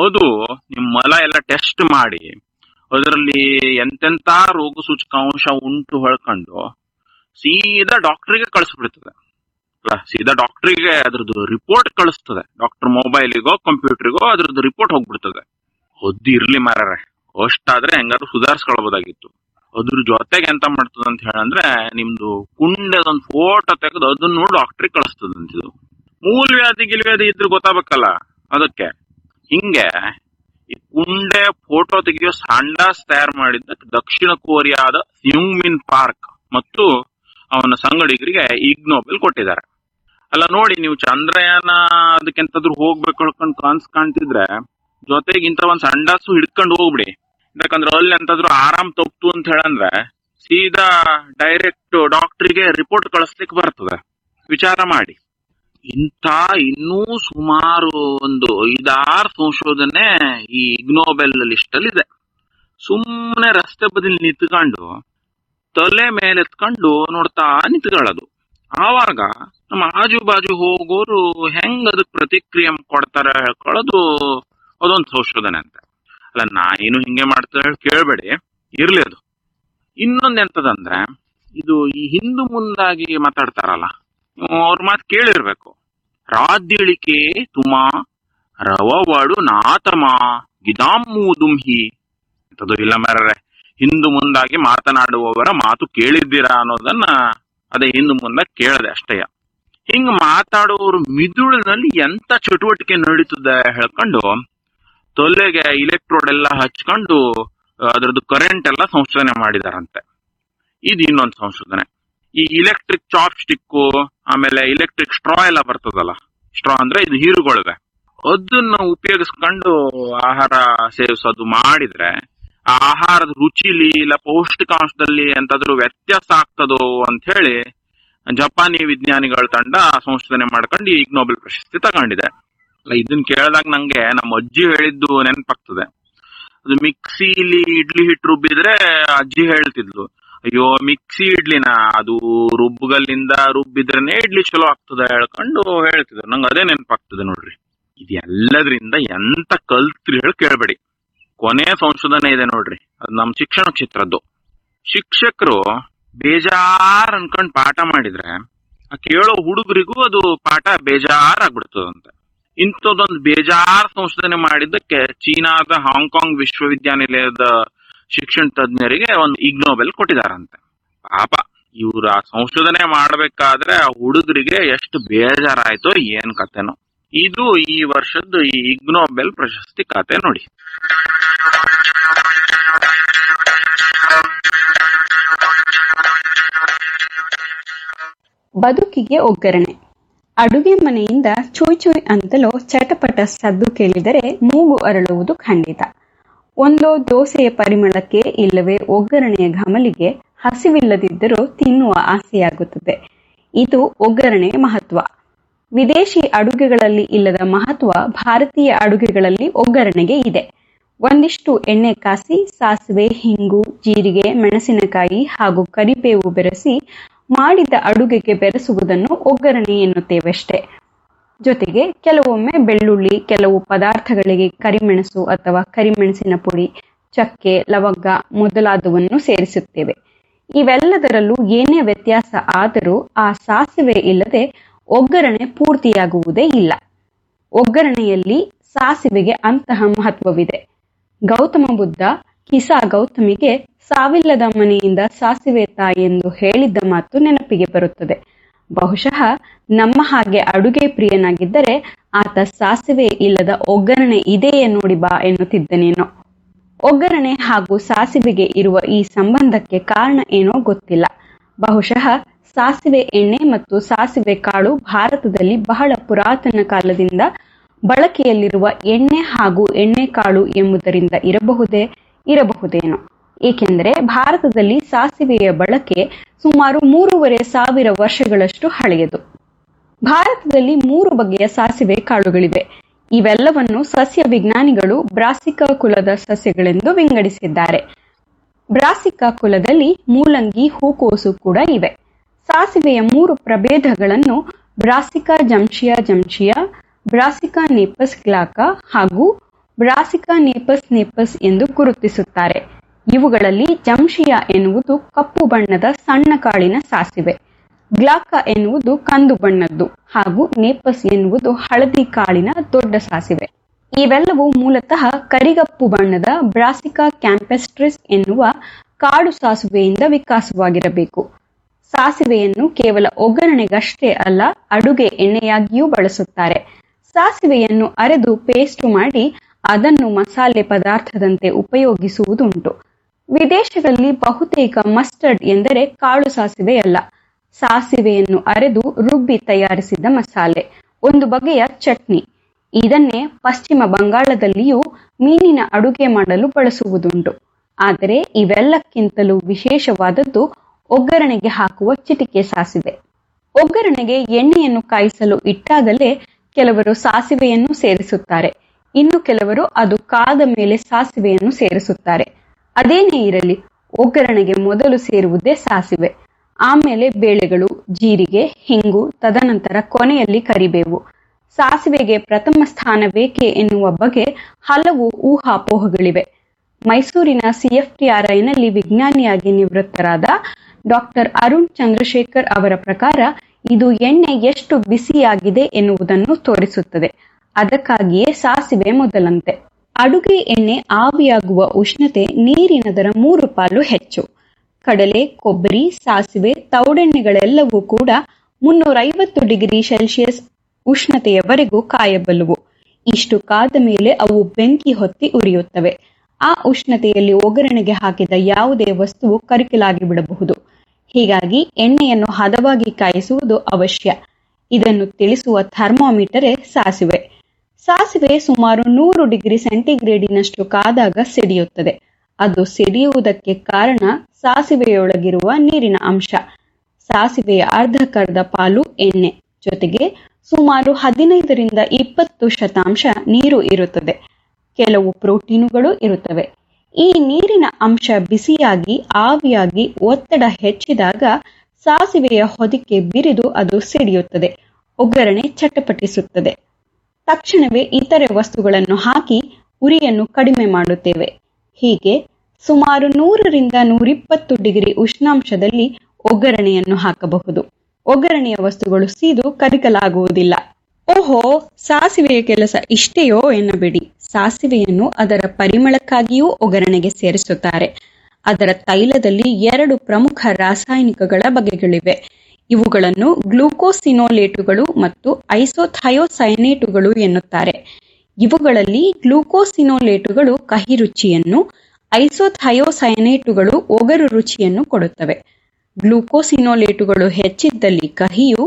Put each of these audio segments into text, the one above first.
ಅದು ನಿಮ್ ಮಲ ಎಲ್ಲ ಟೆಸ್ಟ್ ಮಾಡಿ ಅದರಲ್ಲಿ ಎಂತೆಂತ ರೋಗ ಸೂಚಕಾಂಶ ಉಂಟು ಹೇಳ್ಕೊಂಡು ಸೀದಾ ಡಾಕ್ಟರ್ಗೆ ಕಳಿಸ್ಬಿಡ್ತದೆ ಅಲ್ಲ ಸೀದಾ ಡಾಕ್ಟರ್ಗೆ ಅದ್ರದ್ದು ರಿಪೋರ್ಟ್ ಕಳಿಸ್ತದೆ ಡಾಕ್ಟರ್ ಮೊಬೈಲಿಗೋ ಕಂಪ್ಯೂಟರ್ಗೋ ಅದ್ರದ್ದು ರಿಪೋರ್ಟ್ ಹೋಗ್ಬಿಡ್ತದೆ ಹೊದ್ದು ಇರ್ಲಿ ಮಾರರೆ ಅಷ್ಟಾದ್ರೆ ಹೆಂಗಾದ್ರು ಸುಧಾರಿಸ್ಕೊಳ್ಬೋದಾಗಿತ್ತು ಅದ್ರ ಜೊತೆಗೆ ಎಂತ ಮಾಡ್ತದ ಅಂತ ಹೇಳಂದ್ರೆ ನಿಮ್ದು ಕುಂಡದೊಂದು ಫೋಟೋ ತೆಗೆದು ಅದನ್ನು ಡಾಕ್ಟ್ರಿಗೆ ಕಳಿಸ್ತದಂತಿದು ಮೂಲ ವ್ಯಾಧಿ ಗಿಲ್ವ್ಯಾಧಿ ಇದ್ರೆ ಗೊತ್ತಾಗಬೇಕಲ್ಲ ಅದಕ್ಕೆ ಹಿಂಗೆ ಈ ಕುಂಡೆ ಫೋಟೋ ತೆಗೆಯೋ ಸಂಡಾಸ್ ತಯಾರು ಮಾಡಿದ್ದ ದಕ್ಷಿಣ ಕೊರಿಯಾದ ಹ್ಯೂಮಿನ್ ಪಾರ್ಕ್ ಮತ್ತು ಅವನ ಸಂಗಡಿಗರಿಗೆ ಇಗ್ ನೋಬೆಲ್ ಕೊಟ್ಟಿದ್ದಾರೆ ಅಲ್ಲ ನೋಡಿ ನೀವು ಚಂದ್ರಯಾನ ಅದಕ್ಕೆಂತಾದ್ರು ಹೋಗ್ಬೇಕು ಹೇಳ್ಕೊಂಡು ಕನ್ಸ್ ಕಾಣ್ತಿದ್ರೆ ಜೊತೆಗೆ ಇಂಥ ಒಂದ್ ಸಂಡಾಸು ಹಿಡ್ಕೊಂಡು ಹೋಗ್ಬಿಡಿ ಯಾಕಂದ್ರೆ ಅಲ್ಲಿ ಎಂತಾದ್ರು ಆರಾಮ್ ತಪ್ಪು ಅಂತ ಹೇಳಂದ್ರೆ ಸೀದಾ ಡೈರೆಕ್ಟ್ ಡಾಕ್ಟರ್ಗೆ ರಿಪೋರ್ಟ್ ಕಳಿಸ್ಲಿಕ್ಕೆ ಬರ್ತದೆ ವಿಚಾರ ಮಾಡಿ ಇಂಥ ಇನ್ನೂ ಸುಮಾರು ಒಂದು ಐದಾರು ಸಂಶೋಧನೆ ಈ ಇಗ್ನೋಬೆಲ್ ಲಿಸ್ಟ್ ಅಲ್ಲಿ ಇದೆ ಸುಮ್ಮನೆ ರಸ್ತೆ ಬದಿಲಿ ನಿಂತ್ಕೊಂಡು ತಲೆ ಮೇಲೆ ಎತ್ಕೊಂಡು ನೋಡ್ತಾ ನಿಂತ್ಕೊಳ್ಳೋದು ಆವಾಗ ನಮ್ಮ ಆಜು ಬಾಜು ಹೋಗೋರು ಹೆಂಗ್ ಅದಕ್ಕೆ ಪ್ರತಿಕ್ರಿಯೆ ಕೊಡ್ತಾರೆ ಹೇಳ್ಕೊಳ್ಳೋದು ಅದೊಂದು ಸಂಶೋಧನೆ ಅಂತ ಅಲ್ಲ ನಾ ಏನು ಹಿಂಗೆ ಮಾಡ್ತಾ ಹೇಳಿ ಕೇಳಬೇಡಿ ಇರ್ಲಿ ಅದು ಇನ್ನೊಂದ್ ಎಂತದಂದ್ರೆ ಇದು ಈ ಹಿಂದು ಮುಂದಾಗಿ ಮಾತಾಡ್ತಾರಲ್ಲ ಅವ್ರ ಮಾತು ಕೇಳಿರ್ಬೇಕು ರಾದ್ಯಳಿಕೆ ತುಮಾ ರವವಾಡು ನಾತಮ ಗಿದಾಮು ದುಂಹಿ ಅಂತದು ಇಲ್ಲ ಮರರೆ ಹಿಂದು ಮುಂದಾಗಿ ಮಾತನಾಡುವವರ ಮಾತು ಕೇಳಿದ್ದೀರಾ ಅನ್ನೋದನ್ನ ಅದೇ ಹಿಂದು ಮುಂದೆ ಕೇಳದೆ ಅಷ್ಟೇಯ ಹಿಂಗ್ ಮಾತಾಡುವವರು ಮಿದುಳಿನಲ್ಲಿ ಎಂತ ಚಟುವಟಿಕೆ ನಡೀತದೆ ಹೇಳ್ಕೊಂಡು ತೊಲೆಗೆ ಇಲೆಕ್ಟ್ರೋಡ್ ಎಲ್ಲ ಹಚ್ಕೊಂಡು ಅದ್ರದ್ದು ಕರೆಂಟ್ ಎಲ್ಲ ಸಂಶೋಧನೆ ಮಾಡಿದಾರಂತೆ ಇದು ಇನ್ನೊಂದು ಸಂಶೋಧನೆ ಈ ಇಲೆಕ್ಟ್ರಿಕ್ ಚಾಪ್ ಸ್ಟಿಕ್ಕು ಆಮೇಲೆ ಇಲೆಕ್ಟ್ರಿಕ್ ಸ್ಟ್ರಾ ಎಲ್ಲ ಬರ್ತದಲ್ಲ ಸ್ಟ್ರಾ ಅಂದ್ರೆ ಇದು ಹೀರುಗೊಳ್ವೆ ಅದನ್ನ ಉಪಯೋಗಿಸ್ಕೊಂಡು ಆಹಾರ ಸೇವಿಸೋದು ಮಾಡಿದ್ರೆ ಆ ಆಹಾರದ ರುಚಿಲಿ ಇಲ್ಲ ಪೌಷ್ಟಿಕಾಂಶದಲ್ಲಿ ಎಂತಾದ್ರೂ ವ್ಯತ್ಯಾಸ ಆಗ್ತದೋ ಅಂತ ಹೇಳಿ ಜಪಾನಿ ವಿಜ್ಞಾನಿಗಳ ತಂಡ ಸಂಶೋಧನೆ ಮಾಡ್ಕೊಂಡು ಈಗ ನೊಬೆಲ್ ಪ್ರಶಸ್ತಿ ತಗೊಂಡಿದೆ ಅಲ್ಲ ಇದನ್ನ ಕೇಳಿದಾಗ ನಂಗೆ ನಮ್ಮ ಅಜ್ಜಿ ಹೇಳಿದ್ದು ನೆನಪಾಗ್ತದೆ ಅದು ಮಿಕ್ಸಿಲಿ ಇಡ್ಲಿ ಹಿಟ್ಟು ರುಬ್ಬಿದ್ರೆ ಅಜ್ಜಿ ಹೇಳ್ತಿದ್ಲು ಅಯ್ಯೋ ಮಿಕ್ಸಿ ಇಡ್ಲಿನ ಅದು ರುಬ್ಬುಗಲ್ಲಿಂದ ರುಬ್ಬಿದ್ರೇನೆ ಇಡ್ಲಿ ಚಲೋ ಆಗ್ತದೆ ಹೇಳ್ಕೊಂಡು ಹೇಳ್ತಿದ್ರು ನಂಗೆ ಅದೇ ನೆನಪಾಗ್ತದೆ ನೋಡ್ರಿ ಇದೆಲ್ಲದ್ರಿಂದ ಎಂತ ಕಲ್ತ್ರಿ ಹೇಳಿ ಕೇಳ್ಬೇಡಿ ಕೊನೆ ಸಂಶೋಧನೆ ಇದೆ ನೋಡ್ರಿ ಅದು ನಮ್ಮ ಶಿಕ್ಷಣ ಕ್ಷೇತ್ರದ್ದು ಶಿಕ್ಷಕರು ಬೇಜಾರ್ ಅನ್ಕೊಂಡ್ ಪಾಠ ಮಾಡಿದ್ರೆ ಆ ಕೇಳೋ ಹುಡುಗರಿಗೂ ಅದು ಪಾಠ ಬೇಜಾರ್ ಆಗ್ಬಿಡ್ತದಂತೆ ಇಂಥದ್ದೊಂದು ಬೇಜಾರ್ ಸಂಶೋಧನೆ ಮಾಡಿದ್ದಕ್ಕೆ ಚೀನಾದ ಹಾಂಗ್ಕಾಂಗ್ ವಿಶ್ವವಿದ್ಯಾನಿಲಯದ ಶಿಕ್ಷಣ ತಜ್ಞರಿಗೆ ಒಂದು ಇಗ್ನೋಬೆಲ್ ಕೊಟ್ಟಿದಾರಂತೆ ಪಾಪ ಇವ್ರ ಆ ಸಂಶೋಧನೆ ಮಾಡ್ಬೇಕಾದ್ರೆ ಆ ಹುಡುಗರಿಗೆ ಎಷ್ಟು ಬೇಜಾರಾಯ್ತೋ ಏನ್ ಕತೆನೋ ಇದು ಈ ವರ್ಷದ್ದು ಈ ಇಗ್ನೋಬೆಲ್ ಪ್ರಶಸ್ತಿ ಕತೆ ನೋಡಿ ಬದುಕಿಗೆ ಒಗ್ಗರಣೆ ಅಡುಗೆ ಮನೆಯಿಂದ ಚೋಯ್ ಚೋಯ್ ಅಂತಲೋ ಚಟಪಟ ಸದ್ದು ಕೇಳಿದರೆ ಮೂಗು ಅರಳುವುದು ಖಂಡಿತ ಒಂದೋ ದೋಸೆಯ ಪರಿಮಳಕ್ಕೆ ಇಲ್ಲವೇ ಒಗ್ಗರಣೆಯ ಘಮಲಿಗೆ ಹಸಿವಿಲ್ಲದಿದ್ದರೂ ತಿನ್ನುವ ಆಸೆಯಾಗುತ್ತದೆ ಇದು ಒಗ್ಗರಣೆಯ ಮಹತ್ವ ವಿದೇಶಿ ಅಡುಗೆಗಳಲ್ಲಿ ಇಲ್ಲದ ಮಹತ್ವ ಭಾರತೀಯ ಅಡುಗೆಗಳಲ್ಲಿ ಒಗ್ಗರಣೆಗೆ ಇದೆ ಒಂದಿಷ್ಟು ಎಣ್ಣೆ ಕಾಸಿ ಸಾಸಿವೆ ಹಿಂಗು ಜೀರಿಗೆ ಮೆಣಸಿನಕಾಯಿ ಹಾಗೂ ಕರಿಬೇವು ಬೆರೆಸಿ ಮಾಡಿದ ಅಡುಗೆಗೆ ಬೆರೆಸುವುದನ್ನು ಒಗ್ಗರಣೆ ಎನ್ನುತ್ತೇವಷ್ಟೇ ಜೊತೆಗೆ ಕೆಲವೊಮ್ಮೆ ಬೆಳ್ಳುಳ್ಳಿ ಕೆಲವು ಪದಾರ್ಥಗಳಿಗೆ ಕರಿಮೆಣಸು ಅಥವಾ ಕರಿಮೆಣಸಿನ ಪುಡಿ ಚಕ್ಕೆ ಲವಂಗ ಮೊದಲಾದವನ್ನು ಸೇರಿಸುತ್ತೇವೆ ಇವೆಲ್ಲದರಲ್ಲೂ ಏನೇ ವ್ಯತ್ಯಾಸ ಆದರೂ ಆ ಸಾಸಿವೆ ಇಲ್ಲದೆ ಒಗ್ಗರಣೆ ಪೂರ್ತಿಯಾಗುವುದೇ ಇಲ್ಲ ಒಗ್ಗರಣೆಯಲ್ಲಿ ಸಾಸಿವೆಗೆ ಅಂತಹ ಮಹತ್ವವಿದೆ ಗೌತಮ ಬುದ್ಧ ಕಿಸಾ ಗೌತಮಿಗೆ ಸಾವಿಲ್ಲದ ಮನೆಯಿಂದ ಸಾಸಿವೆ ತಾಯಿ ಎಂದು ಹೇಳಿದ್ದ ಮಾತು ನೆನಪಿಗೆ ಬರುತ್ತದೆ ಬಹುಶಃ ನಮ್ಮ ಹಾಗೆ ಅಡುಗೆ ಪ್ರಿಯನಾಗಿದ್ದರೆ ಆತ ಸಾಸಿವೆ ಇಲ್ಲದ ಒಗ್ಗರಣೆ ಇದೆಯೇ ನೋಡಿ ಬಾ ಎನ್ನುತ್ತಿದ್ದನೇನೋ ಒಗ್ಗರಣೆ ಹಾಗೂ ಸಾಸಿವೆಗೆ ಇರುವ ಈ ಸಂಬಂಧಕ್ಕೆ ಕಾರಣ ಏನೋ ಗೊತ್ತಿಲ್ಲ ಬಹುಶಃ ಸಾಸಿವೆ ಎಣ್ಣೆ ಮತ್ತು ಸಾಸಿವೆ ಕಾಳು ಭಾರತದಲ್ಲಿ ಬಹಳ ಪುರಾತನ ಕಾಲದಿಂದ ಬಳಕೆಯಲ್ಲಿರುವ ಎಣ್ಣೆ ಹಾಗೂ ಎಣ್ಣೆಕಾಳು ಎಂಬುದರಿಂದ ಇರಬಹುದೇ ಇರಬಹುದೇನೋ ಏಕೆಂದರೆ ಭಾರತದಲ್ಲಿ ಸಾಸಿವೆಯ ಬಳಕೆ ಸುಮಾರು ಮೂರುವರೆ ಸಾವಿರ ವರ್ಷಗಳಷ್ಟು ಹಳೆಯದು ಭಾರತದಲ್ಲಿ ಮೂರು ಬಗೆಯ ಸಾಸಿವೆ ಕಾಳುಗಳಿವೆ ಇವೆಲ್ಲವನ್ನು ಸಸ್ಯ ವಿಜ್ಞಾನಿಗಳು ಬ್ರಾಸಿಕಾ ಕುಲದ ಸಸ್ಯಗಳೆಂದು ವಿಂಗಡಿಸಿದ್ದಾರೆ ಬ್ರಾಸಿಕಾ ಕುಲದಲ್ಲಿ ಮೂಲಂಗಿ ಹೂಕೋಸು ಕೂಡ ಇವೆ ಸಾಸಿವೆಯ ಮೂರು ಪ್ರಭೇದಗಳನ್ನು ಬ್ರಾಸಿಕಾ ಜಂಶಿಯಾ ಜಂಶಿಯಾ ಬ್ರಾಸಿಕಾ ನೆಪಸ್ ಗ್ಲಾಕಾ ಹಾಗೂ ಬ್ರಾಸಿಕಾ ನೇಪಸ್ ನೇಪಸ್ ಎಂದು ಗುರುತಿಸುತ್ತಾರೆ ಇವುಗಳಲ್ಲಿ ಜಂಶಿಯಾ ಎನ್ನುವುದು ಕಪ್ಪು ಬಣ್ಣದ ಸಣ್ಣ ಕಾಳಿನ ಸಾಸಿವೆ ಗ್ಲಾಕ ಎನ್ನುವುದು ಕಂದು ಬಣ್ಣದ್ದು ಹಾಗೂ ನೇಪಸ್ ಎನ್ನುವುದು ಹಳದಿ ಕಾಳಿನ ದೊಡ್ಡ ಸಾಸಿವೆ ಇವೆಲ್ಲವೂ ಮೂಲತಃ ಕರಿಗಪ್ಪು ಬಣ್ಣದ ಬ್ರಾಸಿಕಾ ಕ್ಯಾಂಪೆಸ್ಟ್ರಿಸ್ ಎನ್ನುವ ಕಾಡು ಸಾಸುವೆಯಿಂದ ವಿಕಾಸವಾಗಿರಬೇಕು ಸಾಸಿವೆಯನ್ನು ಕೇವಲ ಒಗ್ಗರಣೆಗಷ್ಟೇ ಅಲ್ಲ ಅಡುಗೆ ಎಣ್ಣೆಯಾಗಿಯೂ ಬಳಸುತ್ತಾರೆ ಸಾಸಿವೆಯನ್ನು ಅರೆದು ಪೇಸ್ಟ್ ಮಾಡಿ ಅದನ್ನು ಮಸಾಲೆ ಪದಾರ್ಥದಂತೆ ಉಪಯೋಗಿಸುವುದುಂಟು ವಿದೇಶಗಳಲ್ಲಿ ಬಹುತೇಕ ಮಸ್ಟರ್ಡ್ ಎಂದರೆ ಕಾಳು ಸಾಸಿವೆಯಲ್ಲ ಸಾಸಿವೆಯನ್ನು ಅರೆದು ರುಬ್ಬಿ ತಯಾರಿಸಿದ ಮಸಾಲೆ ಒಂದು ಬಗೆಯ ಚಟ್ನಿ ಇದನ್ನೇ ಪಶ್ಚಿಮ ಬಂಗಾಳದಲ್ಲಿಯೂ ಮೀನಿನ ಅಡುಗೆ ಮಾಡಲು ಬಳಸುವುದುಂಟು ಆದರೆ ಇವೆಲ್ಲಕ್ಕಿಂತಲೂ ವಿಶೇಷವಾದದ್ದು ಒಗ್ಗರಣೆಗೆ ಹಾಕುವ ಚಿಟಿಕೆ ಸಾಸಿವೆ ಒಗ್ಗರಣೆಗೆ ಎಣ್ಣೆಯನ್ನು ಕಾಯಿಸಲು ಇಟ್ಟಾಗಲೇ ಕೆಲವರು ಸಾಸಿವೆಯನ್ನು ಸೇರಿಸುತ್ತಾರೆ ಇನ್ನು ಕೆಲವರು ಅದು ಕಾದ ಮೇಲೆ ಸಾಸಿವೆಯನ್ನು ಸೇರಿಸುತ್ತಾರೆ ಅದೇನೇ ಇರಲಿ ಒಗ್ಗರಣೆಗೆ ಮೊದಲು ಸೇರುವುದೇ ಸಾಸಿವೆ ಆಮೇಲೆ ಬೇಳೆಗಳು ಜೀರಿಗೆ ಹಿಂಗು ತದನಂತರ ಕೊನೆಯಲ್ಲಿ ಕರಿಬೇವು ಸಾಸಿವೆಗೆ ಪ್ರಥಮ ಸ್ಥಾನವೇಕೆ ಎನ್ನುವ ಬಗ್ಗೆ ಹಲವು ಊಹಾಪೋಹಗಳಿವೆ ಮೈಸೂರಿನ ಸಿಎಫ್ಟಿಆರ್ಐನಲ್ಲಿ ವಿಜ್ಞಾನಿಯಾಗಿ ನಿವೃತ್ತರಾದ ಡಾಕ್ಟರ್ ಅರುಣ್ ಚಂದ್ರಶೇಖರ್ ಅವರ ಪ್ರಕಾರ ಇದು ಎಣ್ಣೆ ಎಷ್ಟು ಬಿಸಿಯಾಗಿದೆ ಎನ್ನುವುದನ್ನು ತೋರಿಸುತ್ತದೆ ಅದಕ್ಕಾಗಿಯೇ ಸಾಸಿವೆ ಮೊದಲಂತೆ ಅಡುಗೆ ಎಣ್ಣೆ ಆವಿಯಾಗುವ ಉಷ್ಣತೆ ನೀರಿನದರ ಮೂರು ಪಾಲು ಹೆಚ್ಚು ಕಡಲೆ ಕೊಬ್ಬರಿ ಸಾಸಿವೆ ತೌಡೆಣ್ಣೆಗಳೆಲ್ಲವೂ ಕೂಡ ಮುನ್ನೂರೈವತ್ತು ಡಿಗ್ರಿ ಸೆಲ್ಸಿಯಸ್ ಉಷ್ಣತೆಯವರೆಗೂ ಕಾಯಬಲ್ಲುವು ಇಷ್ಟು ಕಾದ ಮೇಲೆ ಅವು ಬೆಂಕಿ ಹೊತ್ತಿ ಉರಿಯುತ್ತವೆ ಆ ಉಷ್ಣತೆಯಲ್ಲಿ ಒಗ್ಗರಣೆಗೆ ಹಾಕಿದ ಯಾವುದೇ ವಸ್ತುವು ಕರಕಲಾಗಿ ಬಿಡಬಹುದು ಹೀಗಾಗಿ ಎಣ್ಣೆಯನ್ನು ಹದವಾಗಿ ಕಾಯಿಸುವುದು ಅವಶ್ಯ ಇದನ್ನು ತಿಳಿಸುವ ಥರ್ಮಾಮೀಟರೇ ಸಾಸಿವೆ ಸಾಸಿವೆ ಸುಮಾರು ನೂರು ಡಿಗ್ರಿ ಸೆಂಟಿಗ್ರೇಡಿನಷ್ಟು ಕಾದಾಗ ಸಿಡಿಯುತ್ತದೆ ಅದು ಸಿಡಿಯುವುದಕ್ಕೆ ಕಾರಣ ಸಾಸಿವೆಯೊಳಗಿರುವ ನೀರಿನ ಅಂಶ ಸಾಸಿವೆಯ ಅರ್ಧಕರ್ಧ ಪಾಲು ಎಣ್ಣೆ ಜೊತೆಗೆ ಸುಮಾರು ಹದಿನೈದರಿಂದ ಇಪ್ಪತ್ತು ಶತಾಂಶ ನೀರು ಇರುತ್ತದೆ ಕೆಲವು ಪ್ರೋಟೀನುಗಳು ಇರುತ್ತವೆ ಈ ನೀರಿನ ಅಂಶ ಬಿಸಿಯಾಗಿ ಆವಿಯಾಗಿ ಒತ್ತಡ ಹೆಚ್ಚಿದಾಗ ಸಾಸಿವೆಯ ಹೊದಿಕೆ ಬಿರಿದು ಅದು ಸಿಡಿಯುತ್ತದೆ ಒಗ್ಗರಣೆ ಚಟಪಟಿಸುತ್ತದೆ ತಕ್ಷಣವೇ ಇತರೆ ವಸ್ತುಗಳನ್ನು ಹಾಕಿ ಉರಿಯನ್ನು ಕಡಿಮೆ ಮಾಡುತ್ತೇವೆ ಹೀಗೆ ಸುಮಾರು ನೂರರಿಂದ ನೂರಿಪ್ಪತ್ತು ಡಿಗ್ರಿ ಉಷ್ಣಾಂಶದಲ್ಲಿ ಒಗ್ಗರಣೆಯನ್ನು ಹಾಕಬಹುದು ಒಗ್ಗರಣೆಯ ವಸ್ತುಗಳು ಸೀದು ಕರಿಕಲಾಗುವುದಿಲ್ಲ ಓಹೋ ಸಾಸಿವೆಯ ಕೆಲಸ ಇಷ್ಟೆಯೋ ಎನ್ನಬೇಡಿ ಸಾಸಿವೆಯನ್ನು ಅದರ ಪರಿಮಳಕ್ಕಾಗಿಯೂ ಒಗ್ಗರಣೆಗೆ ಸೇರಿಸುತ್ತಾರೆ ಅದರ ತೈಲದಲ್ಲಿ ಎರಡು ಪ್ರಮುಖ ರಾಸಾಯನಿಕಗಳ ಬಗೆಗಳಿವೆ ಇವುಗಳನ್ನು ಗ್ಲೂಕೋಸಿನೋಲೇಟುಗಳು ಮತ್ತು ಐಸೋಥಯೋಸೈನೇಟುಗಳು ಎನ್ನುತ್ತಾರೆ ಇವುಗಳಲ್ಲಿ ಗ್ಲೂಕೋಸಿನೋಲೇಟುಗಳು ಕಹಿ ರುಚಿಯನ್ನು ಐಸೋಥಯೋಸೈನೇಟುಗಳು ಒಗರು ರುಚಿಯನ್ನು ಕೊಡುತ್ತವೆ ಗ್ಲೂಕೋಸಿನೋಲೇಟುಗಳು ಹೆಚ್ಚಿದ್ದಲ್ಲಿ ಕಹಿಯು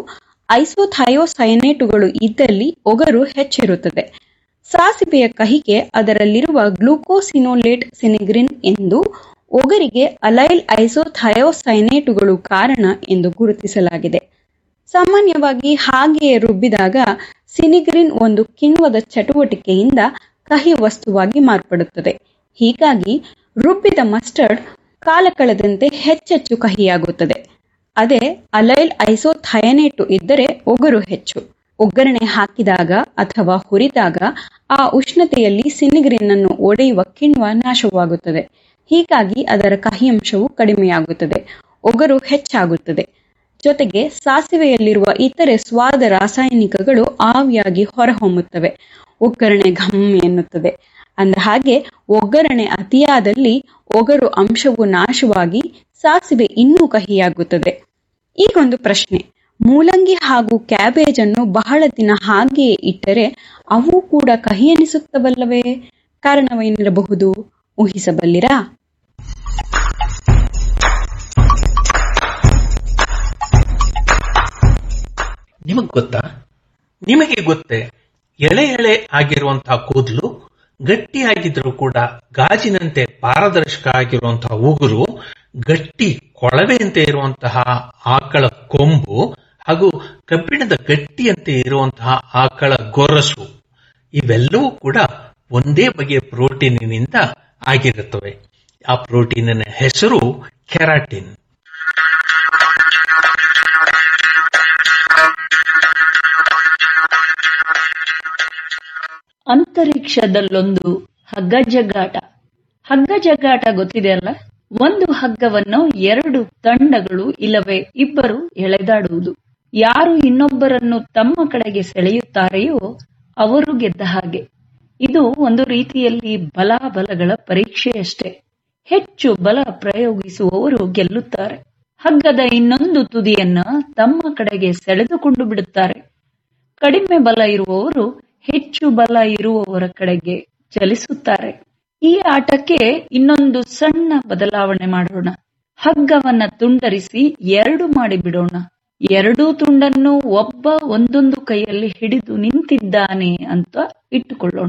ಐಸೋಥಯೋಸೈನೇಟುಗಳು ಇದ್ದಲ್ಲಿ ಒಗರು ಹೆಚ್ಚಿರುತ್ತದೆ ಸಾಸಿವೆಯ ಕಹಿಗೆ ಅದರಲ್ಲಿರುವ ಗ್ಲೂಕೋಸಿನೋಲೇಟ್ ಸಿನಿಗ್ರಿನ್ ಎಂದು ಒಗರಿಗೆ ಅಲೈಲ್ ಐಸೋಥಯೋಸೈನೇಟುಗಳು ಕಾರಣ ಎಂದು ಗುರುತಿಸಲಾಗಿದೆ ಸಾಮಾನ್ಯವಾಗಿ ಹಾಗೆಯೇ ರುಬ್ಬಿದಾಗ ಸಿನಿಗ್ರಿನ್ ಒಂದು ಕಿಣ್ವದ ಚಟುವಟಿಕೆಯಿಂದ ಕಹಿ ವಸ್ತುವಾಗಿ ಮಾರ್ಪಡುತ್ತದೆ ಹೀಗಾಗಿ ರುಬ್ಬಿದ ಮಸ್ಟರ್ಡ್ ಕಾಲ ಕಳೆದಂತೆ ಹೆಚ್ಚೆಚ್ಚು ಕಹಿಯಾಗುತ್ತದೆ ಅದೇ ಅಲೈಲ್ ಐಸೋಥಯನೇಟು ಇದ್ದರೆ ಒಗರು ಹೆಚ್ಚು ಒಗ್ಗರಣೆ ಹಾಕಿದಾಗ ಅಥವಾ ಹುರಿದಾಗ ಆ ಉಷ್ಣತೆಯಲ್ಲಿ ಸಿನಿಗ್ರಿನ್ ಅನ್ನು ಒಡೆಯುವ ಕಿಣ್ವ ನಾಶವಾಗುತ್ತದೆ ಹೀಗಾಗಿ ಅದರ ಕಹಿಯಂಶವು ಕಡಿಮೆಯಾಗುತ್ತದೆ ಒಗರು ಹೆಚ್ಚಾಗುತ್ತದೆ ಜೊತೆಗೆ ಸಾಸಿವೆಯಲ್ಲಿರುವ ಇತರೆ ಸ್ವಾದ ರಾಸಾಯನಿಕಗಳು ಆವಿಯಾಗಿ ಹೊರಹೊಮ್ಮುತ್ತವೆ ಒಗ್ಗರಣೆ ಘಮ್ ಎನ್ನುತ್ತದೆ ಅಂದ ಹಾಗೆ ಒಗ್ಗರಣೆ ಅತಿಯಾದಲ್ಲಿ ಒಗರು ಅಂಶವು ನಾಶವಾಗಿ ಸಾಸಿವೆ ಇನ್ನೂ ಕಹಿಯಾಗುತ್ತದೆ ಈಗೊಂದು ಪ್ರಶ್ನೆ ಮೂಲಂಗಿ ಹಾಗೂ ಕ್ಯಾಬೇಜ್ ಅನ್ನು ಬಹಳ ದಿನ ಹಾಗೆಯೇ ಇಟ್ಟರೆ ಅವು ಕೂಡ ಕಹಿ ಎನಿಸುತ್ತವಲ್ಲವೇ ಕಾರಣವೇನಿರಬಹುದು ಊಹಿಸಬಲ್ಲಿರಾ ನಿಮಗ್ ಗೊತ್ತಾ ನಿಮಗೆ ಗೊತ್ತೇ ಎಳೆ ಎಳೆ ಆಗಿರುವಂತಹ ಕೂದಲು ಗಟ್ಟಿಯಾಗಿದ್ರೂ ಕೂಡ ಗಾಜಿನಂತೆ ಪಾರದರ್ಶಕ ಆಗಿರುವಂತಹ ಉಗುರು ಗಟ್ಟಿ ಕೊಳವೆಯಂತೆ ಇರುವಂತಹ ಆಕಳ ಕೊಂಬು ಹಾಗೂ ಕಬ್ಬಿಣದ ಗಟ್ಟಿಯಂತೆ ಇರುವಂತಹ ಆಕಳ ಗೊರಸು ಇವೆಲ್ಲವೂ ಕೂಡ ಒಂದೇ ಬಗೆಯ ಪ್ರೋಟೀನಿನಿಂದ ಆಗಿರುತ್ತವೆ ಆ ಪ್ರೋಟೀನಿನ ಹೆಸರು ಕೆರಾಟಿನ್ ಅಂತರಿಕ್ಷದಲ್ಲೊಂದು ಹಗ್ಗ ಜಗ್ಗಾಟ ಹಗ್ಗ ಜಗ್ಗಾಟ ಗೊತ್ತಿದೆಯಲ್ಲ ಒಂದು ಹಗ್ಗವನ್ನು ಎರಡು ತಂಡಗಳು ಇಲ್ಲವೇ ಇಬ್ಬರು ಎಳೆದಾಡುವುದು ಯಾರು ಇನ್ನೊಬ್ಬರನ್ನು ತಮ್ಮ ಕಡೆಗೆ ಸೆಳೆಯುತ್ತಾರೆಯೋ ಅವರು ಗೆದ್ದ ಹಾಗೆ ಇದು ಒಂದು ರೀತಿಯಲ್ಲಿ ಬಲಾಬಲಗಳ ಪರೀಕ್ಷೆಯಷ್ಟೇ ಹೆಚ್ಚು ಬಲ ಪ್ರಯೋಗಿಸುವವರು ಗೆಲ್ಲುತ್ತಾರೆ ಹಗ್ಗದ ಇನ್ನೊಂದು ತುದಿಯನ್ನ ತಮ್ಮ ಕಡೆಗೆ ಸೆಳೆದುಕೊಂಡು ಬಿಡುತ್ತಾರೆ ಕಡಿಮೆ ಬಲ ಇರುವವರು ಹೆಚ್ಚು ಬಲ ಇರುವವರ ಕಡೆಗೆ ಚಲಿಸುತ್ತಾರೆ ಈ ಆಟಕ್ಕೆ ಇನ್ನೊಂದು ಸಣ್ಣ ಬದಲಾವಣೆ ಮಾಡೋಣ ಹಗ್ಗವನ್ನ ತುಂಡರಿಸಿ ಎರಡು ಮಾಡಿ ಬಿಡೋಣ ಎರಡೂ ತುಂಡನ್ನು ಒಬ್ಬ ಒಂದೊಂದು ಕೈಯಲ್ಲಿ ಹಿಡಿದು ನಿಂತಿದ್ದಾನೆ ಅಂತ ಇಟ್ಟುಕೊಳ್ಳೋಣ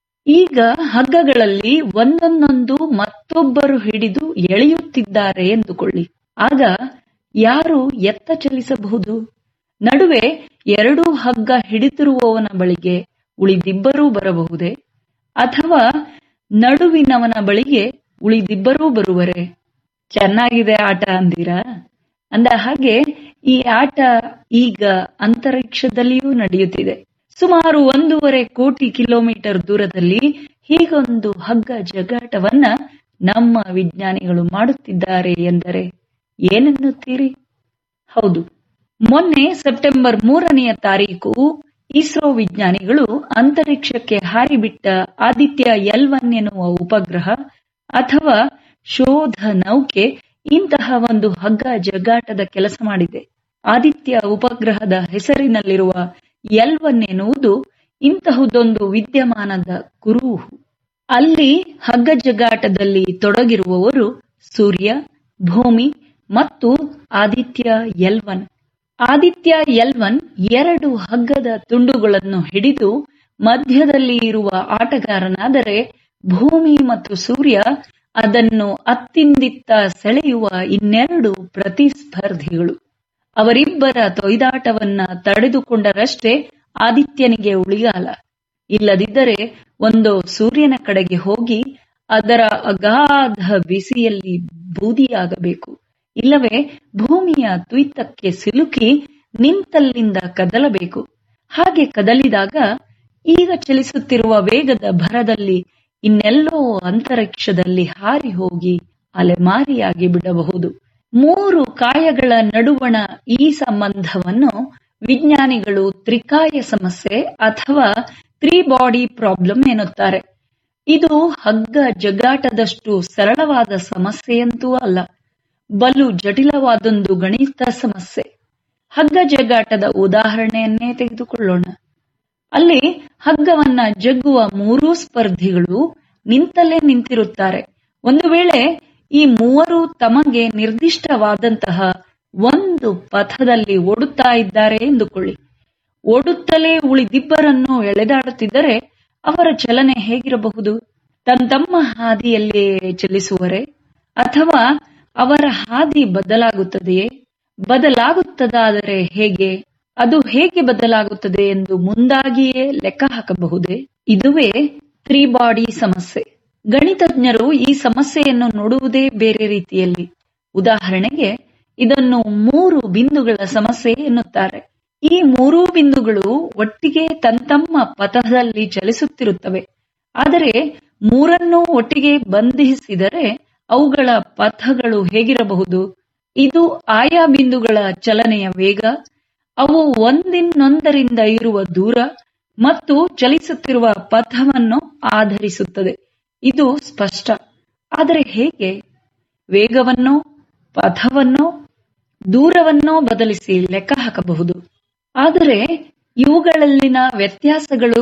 ಈಗ ಹಗ್ಗಗಳಲ್ಲಿ ಒಂದೊಂದೊಂದು ಮತ್ತೊಬ್ಬರು ಹಿಡಿದು ಎಳೆಯುತ್ತಿದ್ದಾರೆ ಎಂದುಕೊಳ್ಳಿ ಆಗ ಯಾರು ಎತ್ತ ಚಲಿಸಬಹುದು ನಡುವೆ ಎರಡೂ ಹಗ್ಗ ಹಿಡಿದಿರುವವನ ಬಳಿಗೆ ಉಳಿದಿಬ್ಬರೂ ಬರಬಹುದೇ ಅಥವಾ ನಡುವಿನವನ ಬಳಿಗೆ ಉಳಿದಿಬ್ಬರೂ ಬರುವರೆ ಚೆನ್ನಾಗಿದೆ ಆಟ ಅಂದಿರಾ ಅಂದ ಹಾಗೆ ಈ ಆಟ ಈಗ ಅಂತರಿಕ್ಷದಲ್ಲಿಯೂ ನಡೆಯುತ್ತಿದೆ ಸುಮಾರು ಒಂದೂವರೆ ಕೋಟಿ ಕಿಲೋಮೀಟರ್ ದೂರದಲ್ಲಿ ಹೀಗೊಂದು ಹಗ್ಗ ಜಗಾಟವನ್ನ ನಮ್ಮ ವಿಜ್ಞಾನಿಗಳು ಮಾಡುತ್ತಿದ್ದಾರೆ ಎಂದರೆ ಏನೆನ್ನುತ್ತೀರಿ ಹೌದು ಮೊನ್ನೆ ಸೆಪ್ಟೆಂಬರ್ ಮೂರನೆಯ ತಾರೀಕು ಇಸ್ರೋ ವಿಜ್ಞಾನಿಗಳು ಅಂತರಿಕ್ಷಕ್ಕೆ ಹಾರಿಬಿಟ್ಟ ಆದಿತ್ಯ ಎಲ್ ಒನ್ ಎನ್ನುವ ಉಪಗ್ರಹ ಅಥವಾ ಶೋಧ ನೌಕೆ ಇಂತಹ ಒಂದು ಹಗ್ಗ ಜಗ್ಗಾಟದ ಕೆಲಸ ಮಾಡಿದೆ ಆದಿತ್ಯ ಉಪಗ್ರಹದ ಹೆಸರಿನಲ್ಲಿರುವ ಎಲ್ ಒನ್ ಎನ್ನುವುದು ಇಂತಹುದೊಂದು ವಿದ್ಯಮಾನದ ಕುರುಹು ಅಲ್ಲಿ ಹಗ್ಗ ಜಗ್ಗಾಟದಲ್ಲಿ ತೊಡಗಿರುವವರು ಸೂರ್ಯ ಭೂಮಿ ಮತ್ತು Aditya L one Aditya L one ಎರಡು ಹಗ್ಗದ ತುಂಡುಗಳನ್ನು ಹಿಡಿದು ಮಧ್ಯದಲ್ಲಿ ಇರುವ ಆಟಗಾರನಾದರೆ ಭೂಮಿ ಮತ್ತು ಸೂರ್ಯ ಅದನ್ನು ಅತ್ತಿಂದಿತ್ತ ಸೆಳೆಯುವ ಇನ್ನೆರಡು ಪ್ರತಿಸ್ಪರ್ಧಿಗಳು ಅವರಿಬ್ಬರ ತೊಯ್ದಾಟವನ್ನ ತಡೆದುಕೊಂಡರಷ್ಟೇ ಆದಿತ್ಯನಿಗೆ ಉಳಿಗಾಲ ಇಲ್ಲದಿದ್ದರೆ ಒಂದು ಸೂರ್ಯನ ಕಡೆಗೆ ಹೋಗಿ ಅದರ ಅಗಾಧ ಬಿಸಿಯಲ್ಲಿ ಬೂದಿಯಾಗಬೇಕು ಇಲ್ಲವೇ ಭೂಮಿಯ ತುಯ್ತಕ್ಕೆ ಸಿಲುಕಿ ನಿಂತಲ್ಲಿಂದ ಕದಲಬೇಕು ಹಾಗೆ ಕದಲಿದಾಗ ಈಗ ಚಲಿಸುತ್ತಿರುವ ವೇಗದ ಭರದಲ್ಲಿ ಇನ್ನೆಲ್ಲೋ ಅಂತರಿಕ್ಷದಲ್ಲಿ ಹಾರಿ ಹೋಗಿ ಅಲೆಮಾರಿಯಾಗಿ ಬಿಡಬಹುದು ಮೂರು ಕಾಯಗಳ ನಡುವಣ ಈ ಸಂಬಂಧವನ್ನು ವಿಜ್ಞಾನಿಗಳು ತ್ರಿಕಾಯ ಸಮಸ್ಯೆ ಅಥವಾ ತ್ರಿ ಬಾಡಿ ಪ್ರಾಬ್ಲಮ್ ಎನ್ನುತ್ತಾರೆ ಇದು ಹಗ್ಗ ಜಗ್ಗಾಟದಷ್ಟು ಸರಳವಾದ ಸಮಸ್ಯೆಯಂತೂ ಅಲ್ಲ ಬಲು ಜಟಿಲವಾದೊಂದು ಗಣಿತ ಸಮಸ್ಯೆ ಹಗ್ಗ ಜಗ್ಗಾಟದ ಉದಾಹರಣೆಯನ್ನೇ ತೆಗೆದುಕೊಳ್ಳೋಣ ಅಲ್ಲಿ ಹಗ್ಗವನ್ನ ಜಗ್ಗುವ ಮೂರೂ ಸ್ಪರ್ಧಿಗಳು ನಿಂತಲ್ಲೇ ನಿಂತಿರುತ್ತಾರೆ ಒಂದು ವೇಳೆ ಈ ಮೂವರು ತಮಗೆ ನಿರ್ದಿಷ್ಟವಾದಂತಹ ಒಂದು ಪಥದಲ್ಲಿ ಓಡುತ್ತಾ ಇದ್ದಾರೆ ಎಂದುಕೊಳ್ಳಿ ಓಡುತ್ತಲೇ ಉಳಿದಿಬ್ಬರನ್ನು ಎಳೆದಾಡುತ್ತಿದ್ದರೆ ಅವರ ಚಲನೆ ಹೇಗಿರಬಹುದು ತಮ್ಮ ಹಾದಿಯಲ್ಲೇ ಚಲಿಸುವರೆ ಅಥವಾ ಅವರ ಹಾದಿ ಬದಲಾಗುತ್ತದೆಯೇ ಬದಲಾಗುತ್ತದಾದರೆ ಹೇಗೆ ಅದು ಹೇಗೆ ಬದಲಾಗುತ್ತದೆ ಎಂದು ಮುಂದಾಗಿಯೇ ಲೆಕ್ಕ ಹಾಕಬಹುದೇ ಇದುವೇ ತ್ರಿ ಬಾಡಿ ಸಮಸ್ಯೆ ಗಣಿತಜ್ಞರು ಈ ಸಮಸ್ಯೆಯನ್ನು ನೋಡುವುದೇ ಬೇರೆ ರೀತಿಯಲ್ಲಿ ಉದಾಹರಣೆಗೆ ಇದನ್ನು ಮೂರು ಬಿಂದುಗಳ ಸಮಸ್ಯೆ ಎನ್ನುತ್ತಾರೆ ಈ ಮೂರೂ ಬಿಂದುಗಳು ಒಟ್ಟಿಗೆ ತಮ್ಮ ಪಥದಲ್ಲಿ ಚಲಿಸುತ್ತಿರುತ್ತವೆ ಆದರೆ ಮೂರನ್ನೂ ಒಟ್ಟಿಗೆ ಬಂಧಿಸಿದರೆ ಅವುಗಳ ಪಥಗಳು ಹೇಗಿರಬಹುದು ಇದು ಆಯಾ ಬಿಂದುಗಳ ಚಲನೆಯ ವೇಗ ಅವು ಒಂದಿನ್ನೊಂದರಿಂದ ಇರುವ ದೂರ ಮತ್ತು ಚಲಿಸುತ್ತಿರುವ ಪಥವನ್ನು ಆಧರಿಸುತ್ತದೆ ಇದು ಸ್ಪಷ್ಟ ಆದರೆ ಹೇಗೆ ವೇಗವನ್ನು ಪಥವನ್ನು ದೂರವನ್ನೋ ಬದಲಿಸಿ ಲೆಕ್ಕ ಹಾಕಬಹುದು ಆದರೆ ಇವುಗಳಲ್ಲಿನ ವ್ಯತ್ಯಾಸಗಳು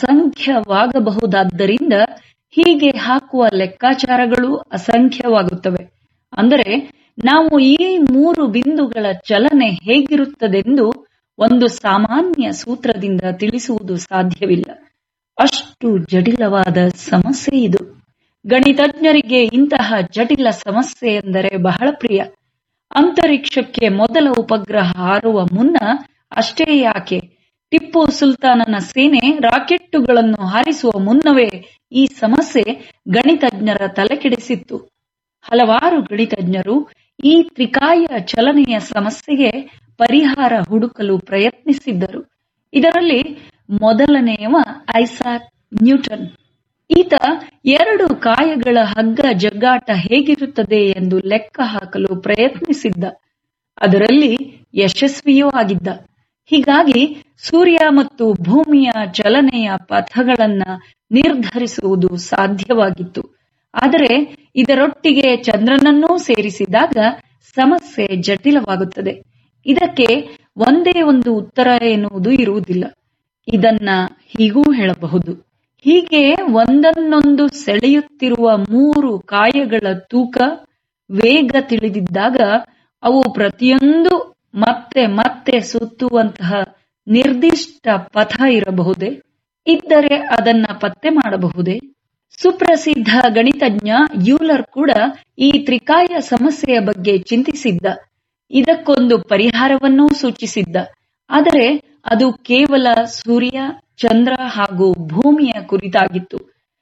ಅಸಂಖ್ಯವಾಗಬಹುದಾದ್ದರಿಂದ ಹೀಗೆ ಹಾಕುವ ಲೆಕ್ಕಾಚಾರಗಳು ಅಸಂಖ್ಯವಾಗುತ್ತವೆ ಅಂದರೆ ನಾವು ಈ ಮೂರು ಬಿಂದುಗಳ ಚಲನೆ ಹೇಗಿರುತ್ತದೆಂದು ಒಂದು ಸಾಮಾನ್ಯ ಸೂತ್ರದಿಂದ ತಿಳಿಸುವುದು ಸಾಧ್ಯವಿಲ್ಲ ಅಷ್ಟು ಜಟಿಲವಾದ ಸಮಸ್ಯೆ ಇದು ಗಣಿತಜ್ಞರಿಗೆ ಇಂತಹ ಜಟಿಲ ಸಮಸ್ಯೆ ಎಂದರೆ ಬಹಳ ಪ್ರಿಯ ಅಂತರಿಕ್ಷಕ್ಕೆ ಮೊದಲ ಉಪಗ್ರಹ ಹಾರುವ ಮುನ್ನ ಅಷ್ಟೇ ಯಾಕೆ ಟಿಪ್ಪು ಸುಲ್ತಾನನ ಸೇನೆ ರಾಕೆಟ್ಟುಗಳನ್ನು ಹಾರಿಸುವ ಮುನ್ನವೇ ಈ ಸಮಸ್ಯೆ ಗಣಿತಜ್ಞರ ತಲೆಕೆಡಿಸಿತ್ತು ಹಲವಾರು ಗಣಿತಜ್ಞರು ಈ ತ್ರಿಕಾಯ ಚಲನೆಯ ಸಮಸ್ಯೆಗೆ ಪರಿಹಾರ ಹುಡುಕಲು ಪ್ರಯತ್ನಿಸಿದ್ದರು ಇದರಲ್ಲಿ ಮೊದಲನೆಯವ ಐಸಾಕ್ ನ್ಯೂಟನ್ ಈತ ಎರಡು ಕಾಯಗಳ ಹಗ್ಗ ಜಗ್ಗಾಟ ಹೇಗಿರುತ್ತದೆ ಎಂದು ಲೆಕ್ಕ ಹಾಕಲು ಪ್ರಯತ್ನಿಸಿದ್ದ ಅದರಲ್ಲಿ ಯಶಸ್ವಿಯೂ ಆಗಿದ್ದ ಹೀಗಾಗಿ ಸೂರ್ಯ ಮತ್ತು ಭೂಮಿಯ ಚಲನೆಯ ಪಥಗಳನ್ನ ನಿರ್ಧರಿಸುವುದು ಸಾಧ್ಯವಾಗಿತ್ತು ಆದರೆ ಇದರೊಟ್ಟಿಗೆ ಚಂದ್ರನನ್ನೂ ಸೇರಿಸಿದಾಗ ಸಮಸ್ಯೆ ಜಟಿಲವಾಗುತ್ತದೆ ಇದಕ್ಕೆ ಒಂದೇ ಒಂದು ಉತ್ತರ ಎನ್ನುವುದು ಇರುವುದಿಲ್ಲ ಇದನ್ನ ಹೀಗೂ ಹೇಳಬಹುದು ಹೀಗೆ ಒಂದನ್ನೊಂದು ಸೆಳೆಯುತ್ತಿರುವ ಮೂರು ಕಾಯಗಳ ತೂಕ ವೇಗ ತಿಳಿದಿದ್ದಾಗ ಅವು ಪ್ರತಿಯೊಂದು ಮತ್ತೆ ಮತ್ತೆ ಸುತ್ತುವಂತಹ ನಿರ್ದಿಷ್ಟ ಪಥ ಇರಬಹುದೇ ಇದ್ದರೆ ಅದನ್ನ ಪತ್ತೆ ಮಾಡಬಹುದೇ ಸುಪ್ರಸಿದ್ಧ ಗಣಿತಜ್ಞ ಯೂಲರ್ ಕೂಡ ಈ ತ್ರಿಕಾಯ ಸಮಸ್ಯೆಯ ಬಗ್ಗೆ ಚಿಂತಿಸಿದ್ದ ಇದಕ್ಕೊಂದು ಪರಿಹಾರವನ್ನೂ ಸೂಚಿಸಿದ್ದ ಆದರೆ ಅದು ಕೇವಲ ಸೂರ್ಯ ಚಂದ್ರ ಹಾಗೂ ಭೂಮಿಯ ಕುರಿತಾಗಿತ್ತು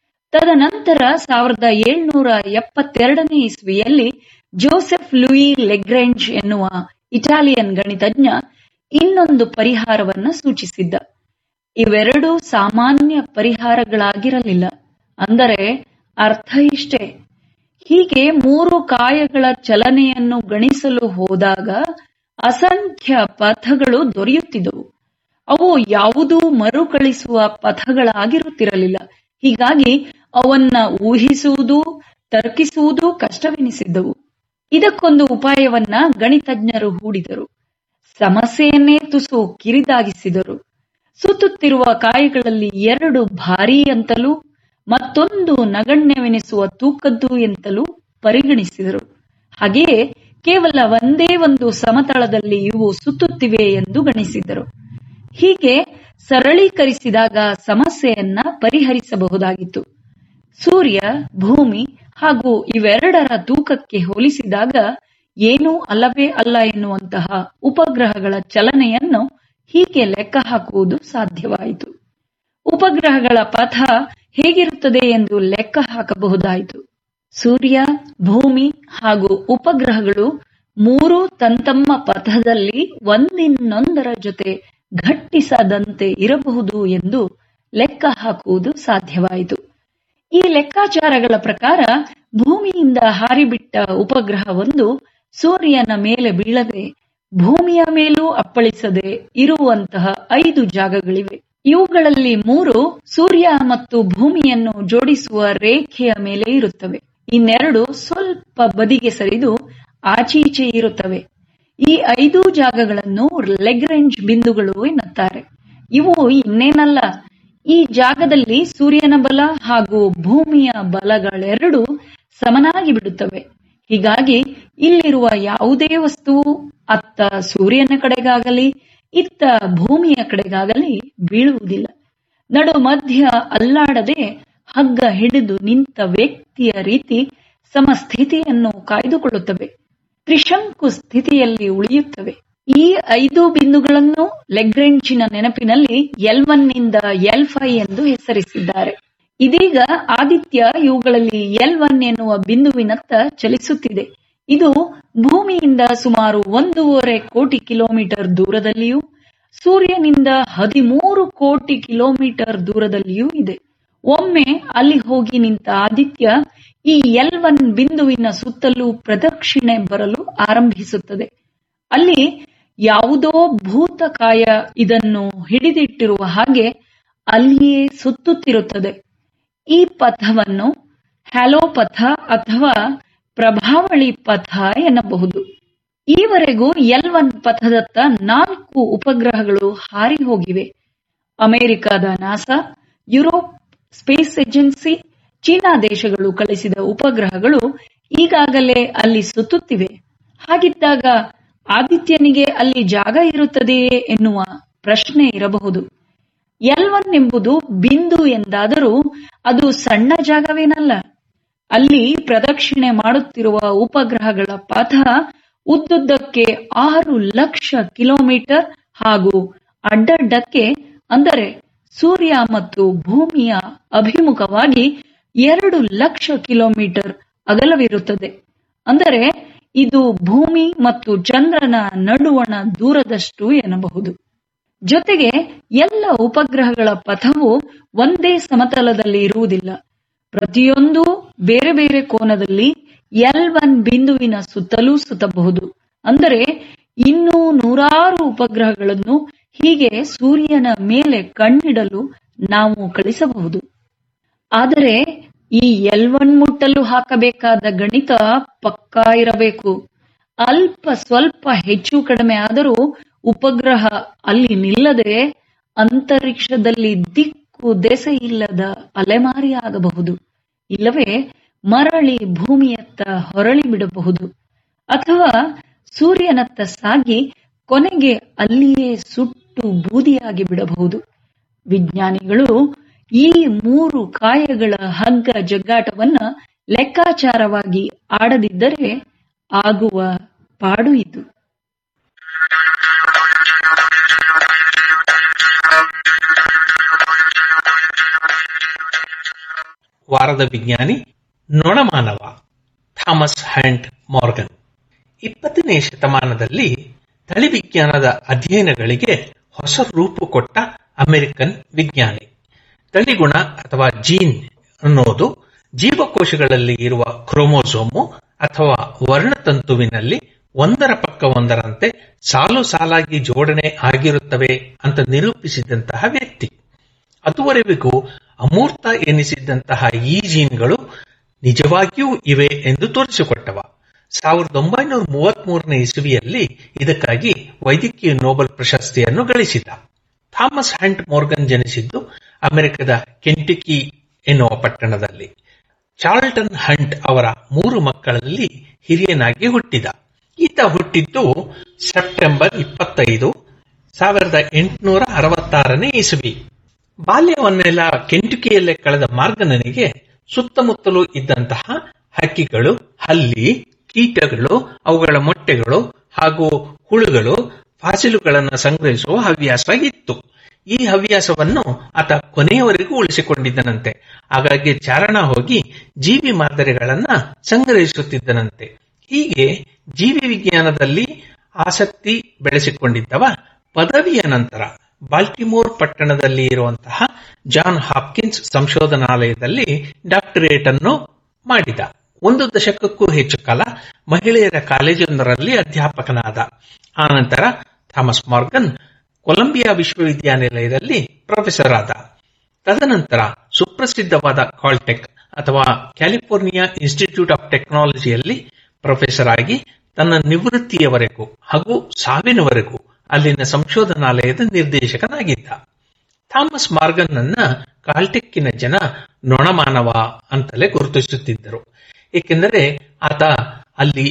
ತದನಂತರ ಸಾವಿರದ ಏಳ್ನೂರ ಎಪ್ಪತ್ತೆರಡನೇ ಇಸ್ವಿಯಲ್ಲಿ ಜೋಸೆಫ್ ಲೂಯಿ ಲೆಗ್ರೆಂಜ್ ಎನ್ನುವ ಇಟಾಲಿಯನ್ ಗಣಿತಜ್ಞ ಇನ್ನೊಂದು ಪರಿಹಾರವನ್ನ ಸೂಚಿಸಿದ್ದ ಇವೆರಡೂ ಸಾಮಾನ್ಯ ಪರಿಹಾರಗಳಾಗಿರಲಿಲ್ಲ ಅಂದರೆ ಅರ್ಥ ಇಷ್ಟೇ ಹೀಗೆ ಮೂರು ಕಾಯಗಳ ಚಲನೆಯನ್ನು ಗಣಿಸಲು ಹೋದಾಗ ಅಸಂಖ್ಯ ಪಥಗಳು ದೊರೆಯುತ್ತಿದ್ದವು ಅವು ಯಾವುದೂ ಮರುಕಳಿಸುವ ಪಥಗಳಾಗಿರುತ್ತಿರಲಿಲ್ಲ ಹೀಗಾಗಿ ಅವನ್ನ ಊಹಿಸುವುದು ತರ್ಕಿಸುವುದು ಕಷ್ಟವೆನಿಸಿದ್ದವು ಇದಕ್ಕೊಂದು ಉಪಾಯವನ್ನ ಗಣಿತಜ್ಞರು ಹೂಡಿದರು ಸಮಸ್ಯೆಯನ್ನೇ ತುಸು ಕಿರಿದಾಗಿಸಿದರು ಸುತ್ತುತ್ತಿರುವ ಕಾಯಗಳಲ್ಲಿ ಎರಡು ಭಾರೀ ಅಂತಲೂ ಮತ್ತೊಂದು ನಗಣ್ಯವೆನಿಸುವ ತೂಕದ್ದು ಎಂತಲೂ ಪರಿಗಣಿಸಿದರು ಹಾಗೆಯೇ ಕೇವಲ ಒಂದೇ ಒಂದು ಸಮತಳದಲ್ಲಿ ಇವು ಸುತ್ತುತ್ತಿವೆ ಎಂದು ಗಣಿಸಿದರು ಹೀಗೆ ಸರಳೀಕರಿಸಿದಾಗ ಸಮಸ್ಯೆಯನ್ನ ಪರಿಹರಿಸಬಹುದಾಗಿತ್ತು ಸೂರ್ಯ ಭೂಮಿ ಹಾಗೂ ಇವೆರಡರ ತೂಕಕ್ಕೆ ಹೋಲಿಸಿದಾಗ ಏನೂ ಅಲ್ಲವೇ ಅಲ್ಲ ಎನ್ನುವಂತಹ ಉಪಗ್ರಹಗಳ ಚಲನೆಯನ್ನು ಹೀಗೆ ಲೆಕ್ಕ ಹಾಕುವುದು ಸಾಧ್ಯವಾಯಿತು ಉಪಗ್ರಹಗಳ ಪಥ ಹೇಗಿರುತ್ತದೆ ಎಂದು ಲೆಕ್ಕ ಹಾಕಬಹುದಾಯಿತು ಸೂರ್ಯ ಭೂಮಿ ಹಾಗೂ ಉಪಗ್ರಹಗಳು ಮೂರೂ ತಂತಮ್ಮ ಪಥದಲ್ಲಿ ಒಂದಿನ್ನೊಂದರ ಜೊತೆ ಘಟ್ಟಿಸದಂತೆ ಇರಬಹುದು ಎಂದು ಲೆಕ್ಕ ಹಾಕುವುದು ಸಾಧ್ಯವಾಯಿತು ಈ ಲೆಕ್ಕಾಚಾರಗಳ ಪ್ರಕಾರ ಭೂಮಿಯಿಂದ ಹಾರಿಬಿಟ್ಟ ಉಪಗ್ರಹವೊಂದು ಸೂರ್ಯನ ಮೇಲೆ ಬೀಳದೆ ಭೂಮಿಯ ಮೇಲೂ ಅಪ್ಪಳಿಸದೆ ಇರುವಂತಹ ಐದು ಜಾಗಗಳಿವೆ ಇವುಗಳಲ್ಲಿ ಮೂರು ಸೂರ್ಯ ಮತ್ತು ಭೂಮಿಯನ್ನು ಜೋಡಿಸುವ ರೇಖೆಯ ಮೇಲೆ ಇರುತ್ತವೆ ಇನ್ನೆರಡು ಸ್ವಲ್ಪ ಬದಿಗೆ ಸರಿದು ಆಚೀಚೆ ಇರುತ್ತವೆ ಈ ಐದು ಜಾಗಗಳನ್ನು ಲೆಗ್ರೆಂಜ್ ಬಿಂದುಗಳು ಎನ್ನುತ್ತಾರೆ ಇವು ಇನ್ನೇನಲ್ಲ ಈ ಜಾಗದಲ್ಲಿ ಸೂರ್ಯನ ಬಲ ಹಾಗೂ ಭೂಮಿಯ ಬಲಗಳೆರಡೂ ಸಮನಾಗಿ ಬಿಡುತ್ತವೆ ಹೀಗಾಗಿ ಇಲ್ಲಿರುವ ಯಾವುದೇ ವಸ್ತುವು ಅತ್ತ ಸೂರ್ಯನ ಕಡೆಗಾಗಲಿ ಇತ್ತ ಭೂಮಿಯ ಕಡೆಗಾಗಲಿ ಬೀಳುವುದಿಲ್ಲ ನಡು ಮಧ್ಯ ಅಲ್ಲಾಡದೆ ಹಗ್ಗ ಹಿಡಿದು ನಿಂತ ವ್ಯಕ್ತಿಯ ರೀತಿ ಸಮಸ್ಥಿತಿಯನ್ನು ಕಾಯ್ದುಕೊಳ್ಳುತ್ತವೆ ತ್ರಿಶಂಕು ಸ್ಥಿತಿಯಲ್ಲಿ ಉಳಿಯುತ್ತವೆ ಈ ಐದು ಬಿಂದುಗಳನ್ನು ಲೆಗ್ರೆಂಚಿನ ನೆನಪಿನಲ್ಲಿ ಎಲ್ ಒನ್ ನಿಂದ ಎಲ್ ಫೈ ಎಂದು ಹೆಸರಿಸಿದ್ದಾರೆ ಇದೀಗ ಆದಿತ್ಯ ಇವುಗಳಲ್ಲಿ ಎಲ್ ಒನ್ ಎನ್ನುವ ಬಿಂದುವಿನತ್ತ ಚಲಿಸುತ್ತಿದೆ ಇದು ಭೂಮಿಯಿಂದ ಸುಮಾರು ಒಂದೂವರೆ ಕೋಟಿ ಕಿಲೋಮೀಟರ್ ದೂರದಲ್ಲಿಯೂ ಸೂರ್ಯನಿಂದ ಹದಿಮೂರು ಕೋಟಿ ಕಿಲೋಮೀಟರ್ ದೂರದಲ್ಲಿಯೂ ಇದೆ ಒಮ್ಮೆ ಅಲ್ಲಿ ಹೋಗಿ ನಿಂತ ಆದಿತ್ಯ ಈ ಎಲ್ ಒನ್ ಬಿಂದುವಿನ ಸುತ್ತಲೂ ಪ್ರದಕ್ಷಿಣೆ ಬರಲು ಆರಂಭಿಸುತ್ತದೆ ಅಲ್ಲಿ ಯಾವುದೋ ಭೂತಕಾಯ ಇದನ್ನು ಹಿಡಿದಿಟ್ಟಿರುವ ಹಾಗೆ ಅಲ್ಲಿಯೇ ಸುತ್ತುತ್ತಿರುತ್ತದೆ ಈ ಪಥವನ್ನು ಹ್ಯಾಲೋ ಪಥ ಅಥವಾ ಪ್ರಭಾವಳಿ ಪಥ ಎನ್ನಬಹುದು ಈವರೆಗೂ ಎಲ್ ಒನ್ ಪಥದತ್ತ ನಾಲ್ಕು ಉಪಗ್ರಹಗಳು ಹಾರಿ ಹೋಗಿವೆ ಅಮೆರಿಕದ NASA Europe Space Agency China ದೇಶಗಳು ಕಳಿಸಿದ ಉಪಗ್ರಹಗಳು ಈಗಾಗಲೇ ಅಲ್ಲಿ ಸುತ್ತುತ್ತಿವೆ ಹಾಗಿದ್ದಾಗ ಆದಿತ್ಯನಿಗೆ ಅಲ್ಲಿ ಜಾಗ ಇರುತ್ತದೆಯೇ ಎನ್ನುವ ಪ್ರಶ್ನೆ ಇರಬಹುದು ಎಲ್ ಒನ್ ಎಂಬುದು ಬಿಂದು ಎಂದಾದರೂ ಅದು ಸಣ್ಣ ಜಾಗವೇನಲ್ಲ ಅಲ್ಲಿ ಪ್ರದಕ್ಷಿಣೆ ಮಾಡುತ್ತಿರುವ ಉಪಗ್ರಹಗಳ ಪಥ ಉದ್ದುದ್ದಕ್ಕೆ ಆರು ಲಕ್ಷ ಕಿಲೋಮೀಟರ್ ಹಾಗೂ ಅಡ್ಡಡ್ಡಕ್ಕೆ ಅಂದರೆ ಸೂರ್ಯ ಮತ್ತು ಭೂಮಿಯ ಅಭಿಮುಖವಾಗಿ ಎರಡು ಲಕ್ಷ ಕಿಲೋಮೀಟರ್ ಅಗಲವಿರುತ್ತದೆ ಅಂದರೆ ಇದು ಭೂಮಿ ಮತ್ತು ಚಂದ್ರನ ನಡುವಣ ದೂರದಷ್ಟು ಎನ್ನಬಹುದು ಜೊತೆಗೆ ಎಲ್ಲ ಉಪಗ್ರಹಗಳ ಪಥವು ಒಂದೇ ಸಮತಲದಲ್ಲಿ ಇರುವುದಿಲ್ಲ ಪ್ರತಿಯೊಂದು ಬೇರೆ ಬೇರೆ ಕೋನದಲ್ಲಿ ಎಲ್ ಒನ್ ಬಿಂದುವಿನ ಸುತ್ತಲೂ ಸುತ್ತಬಹುದು ಅಂದರೆ ಇನ್ನೂ ನೂರಾರು ಉಪಗ್ರಹಗಳನ್ನು ಹೀಗೆ ಸೂರ್ಯನ ಮೇಲೆ ಕಣ್ಣಿಡಲು ನಾವು ಕಳಿಸಬಹುದು ಆದರೆ ಈ ಎಲ್ ಒನ್ ಮುಟ್ಟಲು ಹಾಕಬೇಕಾದ ಗಣಿತ ಪಕ್ಕಾ ಇರಬೇಕು ಅಲ್ಪ ಸ್ವಲ್ಪ ಹೆಚ್ಚು ಕಡಿಮೆ ಆದರೂ ಉಪಗ್ರಹ ಅಲ್ಲಿ ನಿಲ್ಲದೆ ಅಂತರಿಕ್ಷದಲ್ಲಿ ದಿಕ್ಕು ದೆಸೆ ಇಲ್ಲದ ಅಲೆಮಾರಿಯಾಗಬಹುದು ಇಲ್ಲವೇ ಮರಳಿ ಭೂಮಿಯತ್ತ ಹೊರಳಿ ಬಿಡಬಹುದು ಅಥವಾ ಸೂರ್ಯನತ್ತ ಸಾಗಿ ಕೊನೆಗೆ ಅಲ್ಲಿಯೇ ಸುಟ್ಟು ಬೂದಿಯಾಗಿ ಬಿಡಬಹುದು ವಿಜ್ಞಾನಿಗಳು ಈ ಮೂರು ಕಾಯಗಳ ಹಗ್ಗ ಜಗ್ಗಾಟವನ್ನ ಲೆಕ್ಕಾಚಾರವಾಗಿ ಆಡದಿದ್ದರೆ ಆಗುವ ಪಾಡು ಇದು ವಾರದ ವಿಜ್ಞಾನಿ ನೊಣಮಾನವ ಥಾಮಸ್ ಹ್ಯಾಂಟ್ ಮಾರ್ಗನ್ ಇಪ್ಪತ್ತನೇ ಶತಮಾನದಲ್ಲಿ ತಳಿವಿಜ್ಞಾನದ ಅಧ್ಯಯನಗಳಿಗೆ ಹೊಸ ರೂಪು ಕೊಟ್ಟ ಅಮೆರಿಕನ್ ವಿಜ್ಞಾನಿ ತಳಿಗುಣ ಅಥವಾ ಜೀನ್ ಅನ್ನೋದು ಜೀವಕೋಶಗಳಲ್ಲಿ ಇರುವ ಕ್ರೋಮೋಸೋಮು ಅಥವಾ ವರ್ಣತಂತುವಿನಲ್ಲಿ ಒಂದರ ಪಕ್ಕ ಒಂದರಂತೆ ಸಾಲು ಸಾಲಾಗಿ ಜೋಡಣೆ ಆಗಿರುತ್ತವೆ ಅಂತ ನಿರೂಪಿಸಿದಂತಹ ವ್ಯಕ್ತಿ ಅದುವರೆವಿಗೂ ಅಮೂರ್ತ ಎನಿಸಿದ್ದಂತಹ ಈ ಜೀನ್ಗಳು ನಿಜವಾಗಿಯೂ ಇವೆ ಎಂದು ತೋರಿಸಿಕೊಟ್ಟವ ಸಾವಿರದ ಒಂಬೈನೂರ ಮೂವತ್ಮೂರನೇ ಇಸವಿಯಲ್ಲಿ ಇದಕ್ಕಾಗಿ ವೈದ್ಯಕೀಯ ನೋಬೆಲ್ ಪ್ರಶಸ್ತಿಯನ್ನು ಗಳಿಸಿದ ಥಾಮಸ್ ಹ್ಯಾಂಟ್ ಮೋರ್ಗನ್ ಜನಿಸಿದ್ದು ಅಮೆರಿಕದ ಕೆಂಟಿಕಿ ಎನ್ನುವ ಪಟ್ಟಣದಲ್ಲಿ ಚಾರ್ಲ್ಟನ್ ಹಂಟ್ ಅವರ ಮೂರು ಮಕ್ಕಳಲ್ಲಿ ಹಿರಿಯನಾಗಿ ಹುಟ್ಟಿದ ಈತ ಹುಟ್ಟಿದ್ದು ಸೆಪ್ಟೆಂಬರ್ ಇಪ್ಪತ್ತೈದು ಸಾವಿರದ ಎಂಟುನೂರ ಅರವತ್ತಾರನೇ ಇಸವಿ ಬಾಲ್ಯವನ್ನೆಲ್ಲ ಕೆಂಟುಕಿಯಲ್ಲೇ ಕಳೆದ ಮಾರ್ಗನನಿಗೆ ಸುತ್ತಮುತ್ತಲೂ ಇದ್ದಂತಹ ಹಕ್ಕಿಗಳು ಹಲ್ಲಿ ಕೀಟಗಳು ಅವುಗಳ ಮೊಟ್ಟೆಗಳು ಹಾಗೂ ಹುಳುಗಳು ಫಾಸಿಲುಗಳನ್ನು ಸಂಗ್ರಹಿಸುವ ಹವ್ಯಾಸ ಇತ್ತು ಈ ಹವ್ಯಾಸವನ್ನು ಆತ ಕೊನೆಯವರೆಗೂ ಉಳಿಸಿಕೊಂಡಿದ್ದನಂತೆ ಹಾಗಾಗಿ ಚಾರಣ ಹೋಗಿ ಜೀವಿ ಮಾದರಿಗಳನ್ನ ಸಂಗ್ರಹಿಸುತ್ತಿದ್ದನಂತೆ ಹೀಗೆ ಜೀವಿ ವಿಜ್ಞಾನದಲ್ಲಿ ಆಸಕ್ತಿ ಬೆಳೆಸಿಕೊಂಡಿದ್ದವ ಪದವಿಯ ನಂತರ ಬಾಲ್ಟಿಮೋರ್ ಪಟ್ಟಣದಲ್ಲಿ ಇರುವಂತಹ ಜಾನ್ ಹಾಪ್ಕಿನ್ಸ್ ಸಂಶೋಧನಾಲಯದಲ್ಲಿ ಡಾಕ್ಟರೇಟ್ ಅನ್ನು ಮಾಡಿದ ಒಂದು ದಶಕಕ್ಕೂ ಹೆಚ್ಚು ಕಾಲ ಮಹಿಳೆಯರ ಕಾಲೇಜೊಂದರಲ್ಲಿ ಅಧ್ಯಾಪಕನಾದ ಆನಂತರ ಥಾಮಸ್ ಮಾರ್ಗನ್ ಕೊಲಂಬಿಯಾ ವಿಶ್ವವಿದ್ಯಾನಿಲಯದಲ್ಲಿ ಪ್ರೊಫೆಸರ್ ಆದ ತದನಂತರ ಸುಪ್ರಸಿದ್ಧವಾದ ಕಾಲ್ಟೆಕ್ ಅಥವಾ ಕ್ಯಾಲಿಫೋರ್ನಿಯಾ ಇನ್ಸ್ಟಿಟ್ಯೂಟ್ ಆಫ್ ಟೆಕ್ನಾಲಜಿಯಲ್ಲಿ ಪ್ರೊಫೆಸರ್ ಆಗಿ ತನ್ನ ನಿವೃತ್ತಿಯವರೆಗೂ ಹಾಗೂ ಸಾವಿನವರೆಗೂ ಅಲ್ಲಿನ ಸಂಶೋಧನಾಲಯದ ನಿರ್ದೇಶಕನಾಗಿದ್ದ ಥಾಮಸ್ ಮಾರ್ಗನ್ ಅನ್ನ ಕಾಲ್ಟೆಕ್ಕಿನ ಜನ ನೊಣಮಾನವ ಅಂತಲೇ ಗುರುತಿಸುತ್ತಿದ್ದರು ಏಕೆಂದರೆ ಆತ ಅಲ್ಲಿ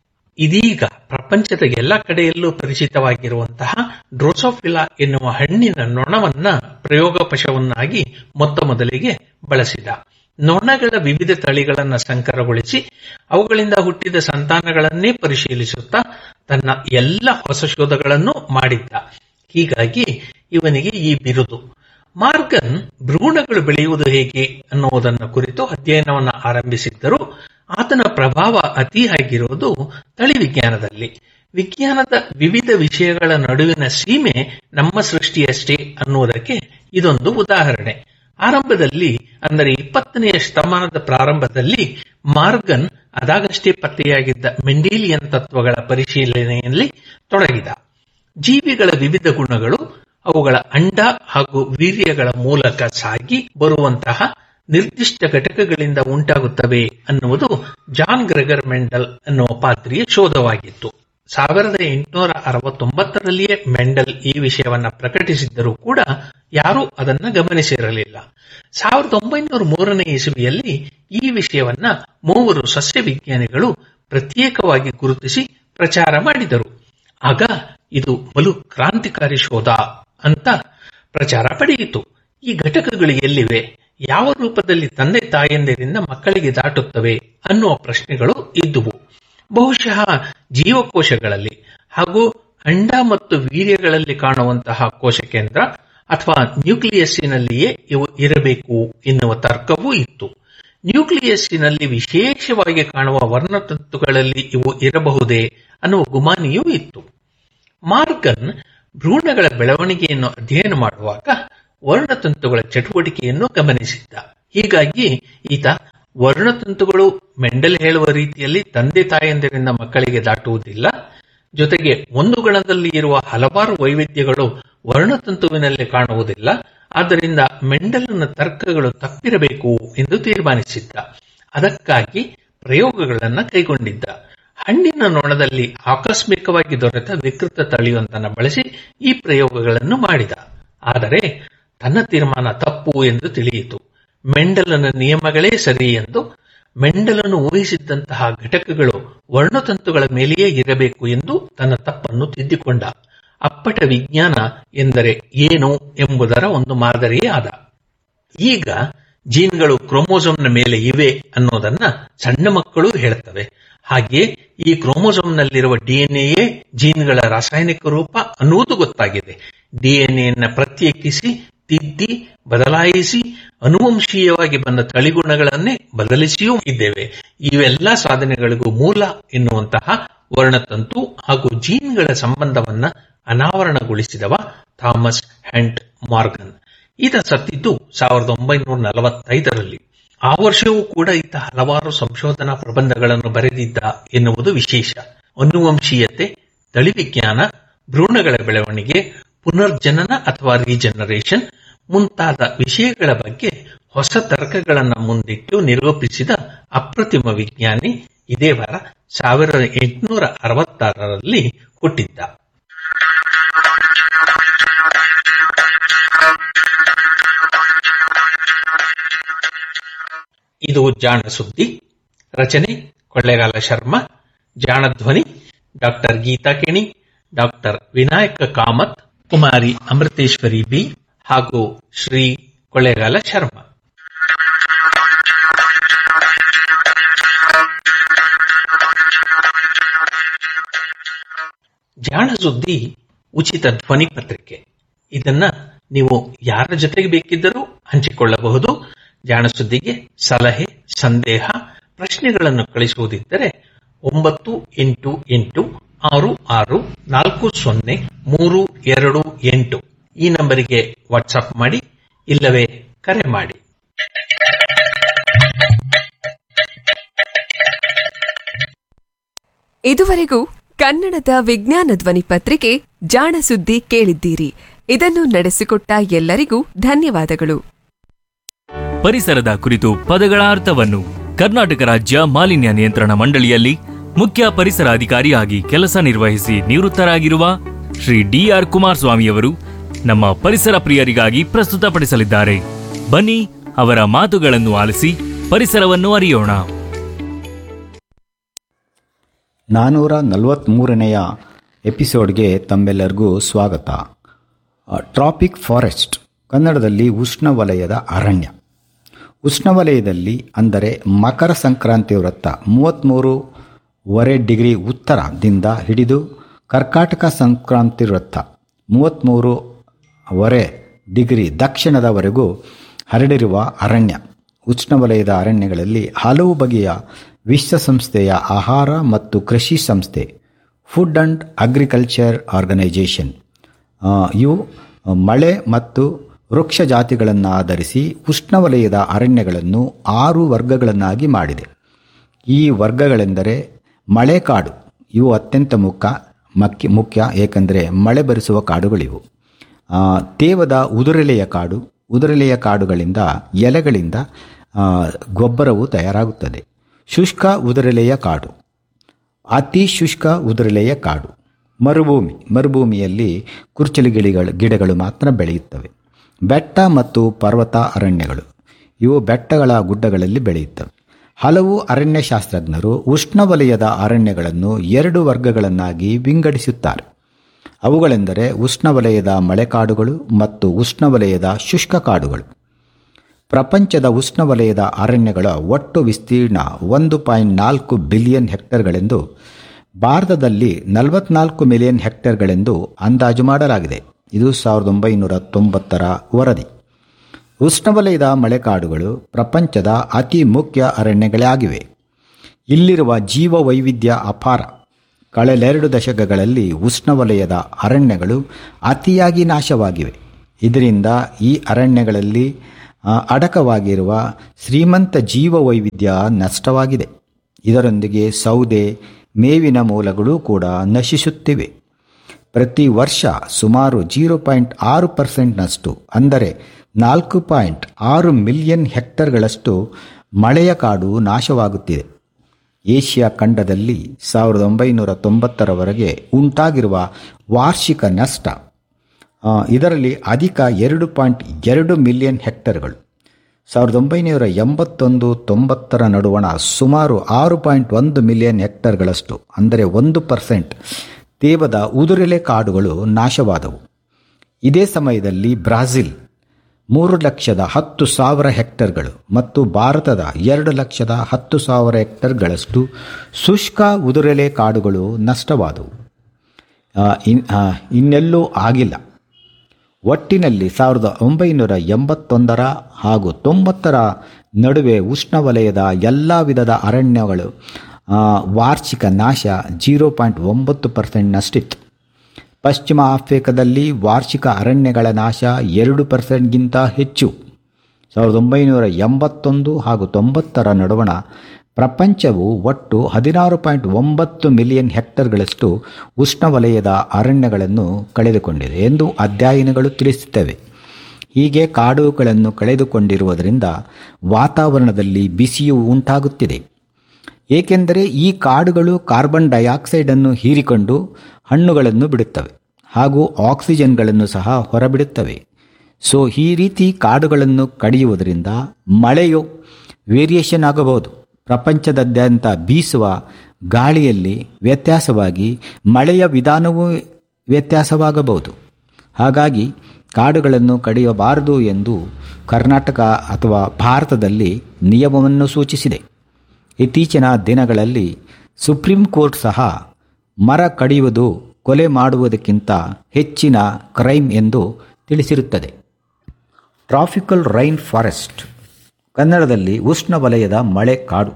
ಇದೀಗ ಪ್ರಪಂಚದ ಎಲ್ಲ ಕಡೆಯಲ್ಲೂ ಪರಿಚಿತವಾಗಿರುವಂತಹ ಡ್ರೋಸೋಫಿಲಾ ಎನ್ನುವ ಹಣ್ಣಿನ ನೊಣವನ್ನ ಪ್ರಯೋಗ ಪಶವನ್ನಾಗಿ ಮೊತ್ತ ಮೊದಲಿಗೆ ಬಳಸಿದ ನೊಣಗಳ ವಿವಿಧ ತಳಿಗಳನ್ನು ಸಂಕರಗೊಳಿಸಿ ಅವುಗಳಿಂದ ಹುಟ್ಟಿದ ಸಂತಾನಗಳನ್ನೇ ಪರಿಶೀಲಿಸುತ್ತಾ ತನ್ನ ಎಲ್ಲ ಹೊಸ ಶೋಧಗಳನ್ನು ಮಾಡಿದ್ದ ಹೀಗಾಗಿ ಇವನಿಗೆ ಈ ಬಿರುದು ಮಾರ್ಗನ್ ಭ್ರೂಣಗಳು ಬೆಳೆಯುವುದು ಹೇಗೆ ಅನ್ನುವುದನ್ನು ಕುರಿತು ಅಧ್ಯಯನವನ್ನು ಆರಂಭಿಸಿದ್ದರೂ ಆತನ ಪ್ರಭಾವ ಅತಿಯಾಗಿರುವುದು ತಳಿ ವಿಜ್ಞಾನದಲ್ಲಿ ವಿಜ್ಞಾನದ ವಿವಿಧ ವಿಷಯಗಳ ನಡುವಿನ ಸೀಮೆ ನಮ್ಮ ಸೃಷ್ಟಿಯಷ್ಟೇ ಅನ್ನುವುದಕ್ಕೆ ಇದೊಂದು ಉದಾಹರಣೆ ಆರಂಭದಲ್ಲಿ ಅಂದರೆ ಇಪ್ಪತ್ತನೆಯ ಶತಮಾನದ ಪ್ರಾರಂಭದಲ್ಲಿ ಮಾರ್ಗನ್ ಅದಾಗಷ್ಟೇ ಪತ್ತೆಯಾಗಿದ್ದ ಮೆಂಡೇಲಿಯನ್ ತತ್ವಗಳ ಪರಿಶೀಲನೆಯಲ್ಲಿ ತೊಡಗಿದ ಜೀವಿಗಳ ವಿವಿಧ ಗುಣಗಳು ಅವುಗಳ ಅಂಡ ಹಾಗೂ ವೀರ್ಯಗಳ ಮೂಲಕ ಸಾಗಿ ಬರುವಂತಹ ನಿರ್ದಿಷ್ಟ ಘಟಕಗಳಿಂದ ಉಂಟಾಗುತ್ತವೆ ಅನ್ನುವುದು ಜಾನ್ ಗ್ರೆಗರ್ ಮೆಂಡಲ್ ಅನ್ನುವ ಪಾತ್ರಿಯ ಶೋಧವಾಗಿತ್ತು ಸಾವಿರದ ಎಂಟುನೂರ ಅರವತ್ತೊಂಬತ್ತರಲ್ಲಿಯೇ ಮೆಂಡಲ್ ಈ ವಿಷಯವನ್ನ ಪ್ರಕಟಿಸಿದ್ದರೂ ಕೂಡ ಯಾರೂ ಅದನ್ನ ಗಮನಿಸಿರಲಿಲ್ಲ ಸಾವಿರದ ಒಂಬೈನೂರ ಮೂರನೇ ಇಸವಿಯಲ್ಲಿ ಈ ವಿಷಯವನ್ನ ಮೂವರು ಸಸ್ಯ ವಿಜ್ಞಾನಿಗಳು ಪ್ರತ್ಯೇಕವಾಗಿ ಗುರುತಿಸಿ ಪ್ರಚಾರ ಮಾಡಿದರು ಆಗ ಇದು ಬಲು ಕ್ರಾಂತಿಕಾರಿ ಶೋಧ ಅಂತ ಪ್ರಚಾರ ಪಡೆಯಿತು ಈ ಘಟಕಗಳು ಎಲ್ಲಿವೆ ಯಾವ ರೂಪದಲ್ಲಿ ತಂದೆ ತಾಯಂದಿರಿಂದ ಮಕ್ಕಳಿಗೆ ದಾಟುತ್ತವೆ ಅನ್ನುವ ಪ್ರಶ್ನೆಗಳು ಇದ್ದುವು ಬಹುಶಃ ಜೀವಕೋಶಗಳಲ್ಲಿ ಹಾಗೂ ಅಂಡ ಮತ್ತು ವೀರ್ಯಗಳಲ್ಲಿ ಕಾಣುವಂತಹ ಕೋಶ ಕೇಂದ್ರ ಅಥವಾ ನ್ಯೂಕ್ಲಿಯಸ್ಸಿನಲ್ಲಿಯೇ ಇವು ಇರಬೇಕು ಎನ್ನುವ ತರ್ಕವೂ ಇತ್ತು ನ್ಯೂಕ್ಲಿಯಸ್ಸಿನಲ್ಲಿ ವಿಶೇಷವಾಗಿ ಕಾಣುವ ವರ್ಣತಂತುಗಳಲ್ಲಿ ಇವು ಇರಬಹುದೇ ಅನ್ನುವ ಗುಮಾನಿಯೂ ಇತ್ತು ಮಾರ್ಗನ್ ಭ್ರೂಣಗಳ ಬೆಳವಣಿಗೆಯನ್ನು ಅಧ್ಯಯನ ಮಾಡುವಾಗ ವರ್ಣತಂತುಗಳ ಚಟುವಟಿಕೆಯನ್ನು ಗಮನಿಸಿದ್ದ ಹೀಗಾಗಿ ಈತ ವರ್ಣತಂತುಗಳು ಮೆಂಡಲ್ ಹೇಳುವ ರೀತಿಯಲ್ಲಿ ತಂದೆ ತಾಯಂದಿರಿಂದ ಮಕ್ಕಳಿಗೆ ದಾಟುವುದಿಲ್ಲ ಜೊತೆಗೆ ಒಂದು ಗಣದಲ್ಲಿ ಇರುವ ಹಲವಾರು ವೈವಿಧ್ಯಗಳು ವರ್ಣತಂತುವಿನಲ್ಲಿ ಕಾಣುವುದಿಲ್ಲ ಆದ್ದರಿಂದ ಮೆಂಡಲನ ತರ್ಕಗಳು ತಪ್ಪಿರಬೇಕು ಎಂದು ತೀರ್ಮಾನಿಸಿದ್ದ ಅದಕ್ಕಾಗಿ ಪ್ರಯೋಗಗಳನ್ನ ಕೈಗೊಂಡಿದ್ದ ಹಣ್ಣಿನ ನೊಣದಲ್ಲಿ ಆಕಸ್ಮಿಕವಾಗಿ ದೊರೆತ ವಿಕೃತ ತಳಿಯೊಂದನ್ನು ಬಳಸಿ ಈ ಪ್ರಯೋಗಗಳನ್ನು ಮಾಡಿದ ಆದರೆ ತನ್ನ ತೀರ್ಮಾನ ತಪ್ಪು ಎಂದು ತಿಳಿಯಿತು ಮೆಂಡಲನ ನಿಯಮಗಳೇ ಸರಿ ಎಂದು ಮೆಂಡಲನು ಊಹಿಸಿದ್ದಂತಹ ಘಟಕಗಳು ವರ್ಣತಂತುಗಳ ಮೇಲೆಯೇ ಇರಬೇಕು ಎಂದು ತನ್ನ ತಪ್ಪನ್ನು ತಿದ್ದಿಕೊಂಡ ಅಪ್ಪಟ ವಿಜ್ಞಾನ ಎಂದರೆ ಏನು ಎಂಬುದರ ಒಂದು ಮಾದರಿಯೇ ಆದ ಈಗ ಜೀನ್ಗಳು ಕ್ರೋಮೋಸೋಮ್ನ ಮೇಲೆ ಇವೆ ಅನ್ನೋದನ್ನ ಸಣ್ಣ ಮಕ್ಕಳು ಹೇಳುತ್ತವೆ ಹಾಗೆಯೇ ಈ ಕ್ರೋಮೋಸೋಮ್ನಲ್ಲಿರುವ ಡಿಎನ್ಎಯೇ ಜೀನ್ಗಳ ರಾಸಾಯನಿಕ ರೂಪ ಅನ್ನುವುದು ಗೊತ್ತಾಗಿದೆ ಡಿಎನ್ಎನ್ನ ಪ್ರತ್ಯೇಕಿಸಿ ತಿದ್ದಿ ಬದಲಾಯಿಸಿ ಅನುವಂಶೀಯವಾಗಿ ಬಂದ ತಳಿಗುಣಗಳನ್ನೇ ಬದಲಿಸಿಯೂ ಇದ್ದೇವೆ ಇವೆಲ್ಲ ಸಾಧನೆಗಳಿಗೂ ಮೂಲ ಎನ್ನುವಂತಹ ವರ್ಣತಂತು ಹಾಗೂ ಜೀನ್ಗಳ ಸಂಬಂಧವನ್ನ ಅನಾವರಣಗೊಳಿಸಿದವ ಥಾಮಸ್ ಹ್ಯಾಂಟ್ ಮಾರ್ಗನ್ ಈತ ಸತ್ತಿದ್ದು ಸಾವಿರದ ಒಂಬೈನೂರ ನಲವತ್ತೈದರಲ್ಲಿ ಆ ವರ್ಷವೂ ಕೂಡ ಈತ ಹಲವಾರು ಸಂಶೋಧನಾ ಪ್ರಬಂಧಗಳನ್ನು ಬರೆದಿದ್ದ ಎನ್ನುವುದು ವಿಶೇಷ ಅನುವಂಶೀಯತೆ ತಳಿವಿಜ್ಞಾನ ಭ್ರೂಣಗಳ ಬೆಳವಣಿಗೆ ಪುನರ್ಜನನ ಅಥವಾ ರೀಜನರೇಷನ್ ಮುಂತಾದ ವಿಷಯಗಳ ಬಗ್ಗೆ ಹೊಸ ತರ್ಕಗಳನ್ನು ಮುಂದಿಟ್ಟು ನಿರೂಪಿಸಿದ ಅಪ್ರತಿಮ ವಿಜ್ಞಾನಿ ಇದೇ ವಾರ ಸಾವಿರದ ಎಂಟುನೂರ ಅರವತ್ತಾರರಲ್ಲಿ ಹುಟ್ಟಿದ್ದ ಇದು ಜಾಣ ಸುದ್ದಿ ರಚನೆ ಕೊಳ್ಳೇಗಾಲ ಶರ್ಮಾ ಜಾಣ ಧ್ವನಿ doctor Geeta Keni doctor Vinayaka Kamath Kumari Amrutheshwari B ಹಾಗೂ ಶ್ರೀ ಕೊಳ್ಳೇಗಾಲ ಶರ್ಮಾ ಜಾಣ ಸುದ್ದಿ ಉಚಿತ ಧ್ವನಿ ಪತ್ರಿಕೆ ಇದನ್ನ ನೀವು ಯಾರ ಜೊತೆಗೆ ಬೇಕಿದ್ದರೂ ಹಂಚಿಕೊಳ್ಳಬಹುದು ಜಾಣ ಸುದ್ದಿಗೆ ಸಲಹೆ ಸಂದೇಹ ಪ್ರಶ್ನೆಗಳನ್ನು ಕಳಿಸುವುದಿದ್ದರೆ ಒಂಬತ್ತು ಎಂಟು ಎಂಟು ಆರು ಆರು ನಾಲ್ಕು ಸೊನ್ನೆ ಮೂರು ಎರಡು ಎಂಟು ಈ ನಂಬರಿಗೆ ವಾಟ್ಸಪ್ ಮಾಡಿ ಇಲ್ಲವೇ ಕರೆ ಮಾಡಿ ಇದುವರೆಗೂ ಕನ್ನಡದ ವಿಜ್ಞಾನ ಧ್ವನಿ ಪತ್ರಿಕೆ ಜಾಣ ಸುದ್ದಿ ಕೇಳಿದ್ದೀರಿ ಇದನ್ನು ನಡೆಸಿಕೊಟ್ಟ ಎಲ್ಲರಿಗೂ ಧನ್ಯವಾದಗಳು ಪರಿಸರದ ಕುರಿತು ಪದಗಳ ಅರ್ಥವನ್ನು ಕರ್ನಾಟಕ ರಾಜ್ಯ ಮಾಲಿನ್ಯ ನಿಯಂತ್ರಣ ಮಂಡಳಿಯಲ್ಲಿ ಮುಖ್ಯ ಪರಿಸರ ಅಧಿಕಾರಿಯಾಗಿ ಕೆಲಸ ನಿರ್ವಹಿಸಿ ನಿವೃತ್ತರಾಗಿರುವ ಶ್ರೀ ಡಿಆರ್ ಕುಮಾರಸ್ವಾಮಿಯವರು ನಮ್ಮ ಪರಿಸರ ಪ್ರಿಯರಿಗಾಗಿ ಪ್ರಸ್ತುತಪಡಿಸಲಿದ್ದಾರೆ ಬನ್ನಿ ಅವರ ಮಾತುಗಳನ್ನು ಆಲಿಸಿ ಪರಿಸರವನ್ನು ಅರಿಯೋಣ ನಾನ್ನೂರ ನಲವತ್ತ್ಮೂರನೆಯ ಎಪಿಸೋಡ್ಗೆ ತಮ್ಮೆಲ್ಲರಿಗೂ ಸ್ವಾಗತ ಟ್ರಾಪಿಕ್ ಫಾರೆಸ್ಟ್ ಕನ್ನಡದಲ್ಲಿ ಉಷ್ಣವಲಯದ ಅರಣ್ಯ ಉಷ್ಣವಲಯದಲ್ಲಿ ಅಂದರೆ ಮಕರ ಸಂಕ್ರಾಂತಿ ವೃತ್ತ ಮೂವತ್ತ್ಮೂರುವರೆ ಡಿಗ್ರಿ ಉತ್ತರದಿಂದ ಹಿಡಿದು ಕರ್ಕಾಟಕ ಸಂಕ್ರಾಂತಿ ವೃತ್ತ ಮೂವತ್ತ್ಮೂರುವರೆ ಡಿಗ್ರಿ ದಕ್ಷಿಣದವರೆಗೂ ಹರಡಿರುವ ಅರಣ್ಯ ಉಷ್ಣವಲಯದ ಅರಣ್ಯಗಳಲ್ಲಿ ಹಲವು ಬಗೆಯ ವಿಶ್ವಸಂಸ್ಥೆಯ ಆಹಾರ ಮತ್ತು ಕೃಷಿ ಸಂಸ್ಥೆ ಫುಡ್ ಅಂಡ್ ಅಗ್ರಿಕಲ್ಚರ್ ಆರ್ಗನೈಜೇಷನ್ ಆ, ಇವು ಮಳೆ ಮತ್ತು ವೃಕ್ಷ ಜಾತಿಗಳನ್ನು ಆಧರಿಸಿ ಉಷ್ಣವಲಯದ ಅರಣ್ಯಗಳನ್ನು ಆರು ವರ್ಗಗಳನ್ನಾಗಿ ಮಾಡಿದೆ ಈ ವರ್ಗಗಳೆಂದರೆ ಮಳೆಕಾಡು ಇವು ಅತ್ಯಂತ ಮುಖ್ಯ ಮಕ್ಕಿ ಮುಖ್ಯ ಏಕೆಂದರೆ ಮಳೆ ಬರಿಸುವ ಕಾಡುಗಳಿವು ಆ, ತೇವದ ಉದುರೆಲೆಯ ಕಾಡು ಉದುರೆಲೆಯ ಕಾಡುಗಳಿಂದ ಎಲೆಗಳಿಂದ ಆ, ಗೊಬ್ಬರವು ತಯಾರಾಗುತ್ತದೆ ಶುಷ್ಕ ಉದುರೆಲೆಯ ಕಾಡು ಅತಿ ಶುಷ್ಕ ಉದುರೆಲೆಯ ಕಾಡು ಮರುಭೂಮಿ ಮರುಭೂಮಿಯಲ್ಲಿ ಕುರ್ಚಲು ಗಿಳಿಗಳು ಗಿಡಗಳು ಮಾತ್ರ ಬೆಳೆಯುತ್ತವೆ ಬೆಟ್ಟ ಮತ್ತು ಪರ್ವತ ಅರಣ್ಯಗಳು ಇವು ಬೆಟ್ಟಗಳ ಗುಡ್ಡಗಳಲ್ಲಿ ಬೆಳೆಯುತ್ತವೆ ಹಲವು ಅರಣ್ಯಶಾಸ್ತ್ರಜ್ಞರು ಉಷ್ಣವಲಯದ ಅರಣ್ಯಗಳನ್ನು ಎರಡು ವರ್ಗಗಳನ್ನಾಗಿ ವಿಂಗಡಿಸುತ್ತಾರೆ ಅವುಗಳೆಂದರೆ ಉಷ್ಣವಲಯದ ಮಳೆಕಾಡುಗಳು ಮತ್ತು ಉಷ್ಣವಲಯದ ಶುಷ್ಕ ಕಾಡುಗಳು ಪ್ರಪಂಚದ ಉಷ್ಣವಲಯದ ಅರಣ್ಯಗಳ ಒಟ್ಟು ವಿಸ್ತೀರ್ಣ ಒಂದು ಪಾಯಿಂಟ್ ನಾಲ್ಕು ಬಿಲಿಯನ್ ಹೆಕ್ಟೇರ್ಗಳೆಂದು ಭಾರತದಲ್ಲಿ ನಲವತ್ನಾಲ್ಕು ಮಿಲಿಯನ್ ಹೆಕ್ಟೇರ್ಗಳೆಂದು ಅಂದಾಜು ಮಾಡಲಾಗಿದೆ ಇದು ಸಾವಿರದ ಒಂಬೈನೂರ ತೊಂಬತ್ತರ ವರದಿ ಉಷ್ಣವಲಯದ ಮಳೆಕಾಡುಗಳು ಪ್ರಪಂಚದ ಅತಿ ಮುಖ್ಯ ಅರಣ್ಯಗಳಾಗಿವೆ ಇಲ್ಲಿರುವ ಜೀವ ವೈವಿಧ್ಯ ಅಪಾರ ಕಳೆಲೆರಡು ದಶಕಗಳಲ್ಲಿ ಉಷ್ಣವಲಯದ ಅರಣ್ಯಗಳು ಅತಿಯಾಗಿ ನಾಶವಾಗಿವೆ ಇದರಿಂದ ಈ ಅರಣ್ಯಗಳಲ್ಲಿ ಆ, ಅಡಕವಾಗಿರುವ ಶ್ರೀಮಂತ ಜೀವ ವೈವಿಧ್ಯ ನಷ್ಟವಾಗಿದೆ ಇದರೊಂದಿಗೆ ಸೌದೆ ಮೇವಿನ ಮೂಲಗಳು ಕೂಡ ನಶಿಸುತ್ತಿವೆ ಪ್ರತಿ ವರ್ಷ ಸುಮಾರು ಜೀರೋ ಪಾಯಿಂಟ್ ಆರು ಪರ್ಸೆಂಟ್ನಷ್ಟು ಅಂದರೆ ನಾಲ್ಕು ಪಾಯಿಂಟ್ ಆರು ಮಿಲಿಯನ್ ಹೆಕ್ಟರ್ಗಳಷ್ಟು ಮಳೆಯ ಕಾಡು ನಾಶವಾಗುತ್ತಿದೆ ಏಷ್ಯಾ ಖಂಡದಲ್ಲಿ ಸಾವಿರದ ಒಂಬೈನೂರ ತೊಂಬತ್ತರವರೆಗೆ ಉಂಟಾಗಿರುವ ವಾರ್ಷಿಕ ನಷ್ಟ ಆ, ಇದರಲ್ಲಿ ಅಧಿಕ ಎರಡು ಪಾಯಿಂಟ್ ಎರಡು ಮಿಲಿಯನ್ ಹೆಕ್ಟರ್ಗಳು ಸಾವಿರದ ಒಂಬೈನೂರ ಎಂಬತ್ತೊಂದು ತೊಂಬತ್ತರ ನಡುವಣ ಸುಮಾರು ಆರು ಪಾಯಿಂಟ್ ಒಂದು ಮಿಲಿಯನ್ ಹೆಕ್ಟರ್ಗಳಷ್ಟು ಅಂದರೆ ಒಂದು ಪರ್ಸೆಂಟ್ ತೇವದ ಉದುರೆಲೆ ಕಾಡುಗಳು ನಾಶವಾದವು ಇದೇ ಸಮಯದಲ್ಲಿ ಬ್ರಾಜಿಲ್ ಮೂರು ಲಕ್ಷದ ಹತ್ತು ಸಾವಿರ ಹೆಕ್ಟರ್ಗಳು ಮತ್ತು ಭಾರತದ ಎರಡು ಲಕ್ಷದ ಹತ್ತು ಸಾವಿರ ಹೆಕ್ಟರ್ಗಳಷ್ಟು ಶುಷ್ಕ ಉದುರೆಲೆ ಕಾಡುಗಳು ನಷ್ಟವಾದವು ಆ, ಇನ್- ಆ, ಇನ್ನೆಲ್ಲೂ ಆಗಿಲ್ಲ ಒಟ್ಟಿನಲ್ಲಿ ಸಾವಿರದ ಒಂಬೈನೂರ ಎಂಬತ್ತೊಂದರ ಹಾಗೂ ತೊಂಬತ್ತರ ನಡುವೆ ಉಷ್ಣವಲಯದ ಎಲ್ಲ ವಿಧದ ಅರಣ್ಯಗಳು ಆ, ವಾರ್ಷಿಕ ನಾಶ ಜೀರೋ ಪಾಯಿಂಟ್ ಒಂಬತ್ತು ಪರ್ಸೆಂಟ್ನಷ್ಟಿತ್ತು ಪಶ್ಚಿಮ ಆಫ್ರಿಕಾದಲ್ಲಿ ವಾರ್ಷಿಕ ಅರಣ್ಯಗಳ ನಾಶ ಎರಡು ಪರ್ಸೆಂಟ್ಗಿಂತ ಹೆಚ್ಚು ಸಾವಿರದ ಒಂಬೈನೂರ ಎಂಬತ್ತೊಂದು ಹಾಗೂ ತೊಂಬತ್ತರ ನಡುವಣ ಪ್ರಪಂಚವು ಒಟ್ಟು ಹದಿನಾರು ಪಾಯಿಂಟ್ ಒಂಬತ್ತು ಮಿಲಿಯನ್ ಹೆಕ್ಟರ್ಗಳಷ್ಟು ಉಷ್ಣವಲಯದ ಅರಣ್ಯಗಳನ್ನು ಕಳೆದುಕೊಂಡಿದೆ ಎಂದು ಅಧ್ಯಯನಗಳು ತಿಳಿಸುತ್ತವೆ ಹೀಗೆ ಕಾಡುಗಳನ್ನು ಕಳೆದುಕೊಂಡಿರುವುದರಿಂದ ವಾತಾವರಣದಲ್ಲಿ ಬಿಸಿಯು ಉಂಟಾಗುತ್ತಿದೆ ಏಕೆಂದರೆ ಈ ಕಾಡುಗಳು ಕಾರ್ಬನ್ ಡೈಆಕ್ಸೈಡನ್ನು ಹೀರಿಕೊಂಡು ಹಣ್ಣುಗಳನ್ನು ಬಿಡುತ್ತವೆ ಹಾಗೂ ಆಕ್ಸಿಜನ್ಗಳನ್ನು ಸಹ ಹೊರಬಿಡುತ್ತವೆ ಸೊ ಈ ರೀತಿ ಕಾಡುಗಳನ್ನು ಕಡಿಯುವುದರಿಂದ ಮಳೆಯು ವೇರಿಯೇಷನ್ ಆಗಬಹುದು ಪ್ರಪಂಚದಾದ್ಯಂತ ಬೀಸುವ ಗಾಳಿಯಲ್ಲಿ ವ್ಯತ್ಯಾಸವಾಗಿ ಮಳೆಯ ವಿಧಾನವೂ ವ್ಯತ್ಯಾಸವಾಗಬಹುದು ಹಾಗಾಗಿ ಕಾಡುಗಳನ್ನು ಕಡಿಯಬಾರದು ಎಂದು ಕರ್ನಾಟಕ ಅಥವಾ ಭಾರತದಲ್ಲಿ ನಿಯಮವನ್ನು ಸೂಚಿಸಿದೆ ಇತ್ತೀಚಿನ ದಿನಗಳಲ್ಲಿ ಸುಪ್ರೀಂ ಕೋರ್ಟ್ ಸಹ ಮರ ಕಡಿಯುವುದು ಕೊಲೆ ಮಾಡುವುದಕ್ಕಿಂತ ಹೆಚ್ಚಿನ ಕ್ರೈಮ್ ಎಂದು ತಿಳಿಸಿರುತ್ತದೆ ಟ್ರಾಫಿಕಲ್ ರೈನ್ ಫಾರೆಸ್ಟ್ ಕನ್ನಡದಲ್ಲಿ ಉಷ್ಣವಲಯದ ಮಳೆ ಕಾಡು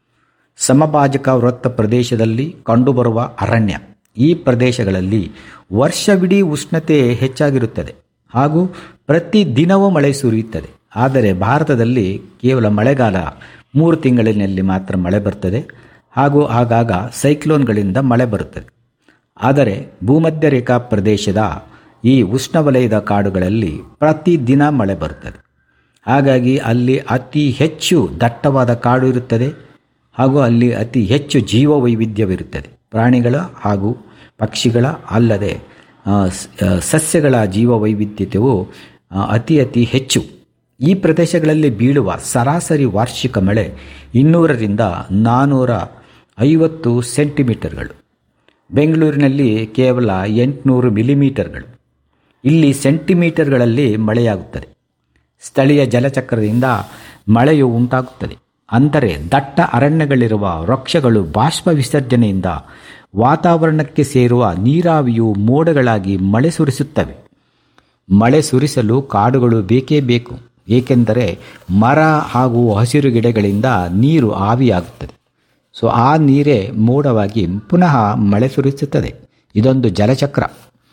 ಸಮಭಾಜಕ ವೃತ್ತ ಪ್ರದೇಶದಲ್ಲಿ ಕಂಡುಬರುವ ಅರಣ್ಯ ಈ ಪ್ರದೇಶಗಳಲ್ಲಿ ವರ್ಷವಿಡೀ ಉಷ್ಣತೆ ಹೆಚ್ಚಾಗಿರುತ್ತದೆ ಹಾಗೂ ಪ್ರತಿ ದಿನವೂ ಮಳೆ ಸುರಿಯುತ್ತದೆ ಆದರೆ ಭಾರತದಲ್ಲಿ ಕೇವಲ ಮಳೆಗಾಲ ಮೂರು ತಿಂಗಳಿನಲ್ಲಿ ಮಾತ್ರ ಮಳೆ ಬರ್ತದೆ ಹಾಗೂ ಆಗಾಗ ಸೈಕ್ಲೋನ್ಗಳಿಂದ ಮಳೆ ಬರುತ್ತದೆ ಆದರೆ ಭೂಮಧ್ಯ ರೇಖಾ ಪ್ರದೇಶದ ಈ ಉಷ್ಣವಲಯದ ಕಾಡುಗಳಲ್ಲಿ ಪ್ರತಿದಿನ ಮಳೆ ಬರುತ್ತದೆ ಹಾಗಾಗಿ ಅಲ್ಲಿ ಅತಿ ಹೆಚ್ಚು ದಟ್ಟವಾದ ಕಾಡು ಇರುತ್ತದೆ ಹಾಗೂ ಅಲ್ಲಿ ಅತಿ ಹೆಚ್ಚು ಜೀವ ವೈವಿಧ್ಯವಿರುತ್ತದೆ ಪ್ರಾಣಿಗಳ ಹಾಗೂ ಪಕ್ಷಿಗಳ ಅಲ್ಲದೆ ಆ, ಸ್- ಆ, ಸಸ್ಯಗಳ ಜೀವ ವೈವಿಧ್ಯತೆಯು ಆ, ಅತಿ ಅತಿ ಹೆಚ್ಚು ಈ ಪ್ರದೇಶಗಳಲ್ಲಿ ಬೀಳುವ ಸರಾಸರಿ ವಾರ್ಷಿಕ ಮಳೆ ಇನ್ನೂರರಿಂದ ನಾನ್ನೂರ ಐವತ್ತು ಸೆಂಟಿಮೀಟರ್ಗಳು ಬೆಂಗಳೂರಿನಲ್ಲಿ ಕೇವಲ ಎಂಟುನೂರು ಮಿಲಿಮೀಟರ್ಗಳು ಇಲ್ಲಿ ಸೆಂಟಿಮೀಟರ್ಗಳಲ್ಲಿ ಮಳೆಯಾಗುತ್ತದೆ ಸ್ಥಳೀಯ ಜಲಚಕ್ರದಿಂದ ಮಳೆಯು ಉಂಟಾಗುತ್ತದೆ ಅಂದರೆ ದಟ್ಟ ಅರಣ್ಯಗಳಿರುವ ವೃಕ್ಷಗಳು ಬಾಷ್ಪ ವಿಸರ್ಜನೆಯಿಂದ ವಾತಾವರಣಕ್ಕೆ ಸೇರುವ ನೀರಾವಿಯು ಮೋಡಗಳಾಗಿ ಮಳೆ ಸುರಿಸುತ್ತವೆ ಮಳೆ ಸುರಿಸಲು ಕಾಡುಗಳು ಬೇಕೇ ಬೇಕು ಏಕೆಂದರೆ ಮರ ಹಾಗೂ ಹಸಿರು ಗಿಡಗಳಿಂದ ನೀರು ಆವಿಯಾಗುತ್ತದೆ ಸೊ ಆ ನೀರೇ ಮೋಡವಾಗಿ ಪುನಃ ಮಳೆ ಸುರಿಸುತ್ತದೆ ಇದೊಂದು ಜಲಚಕ್ರ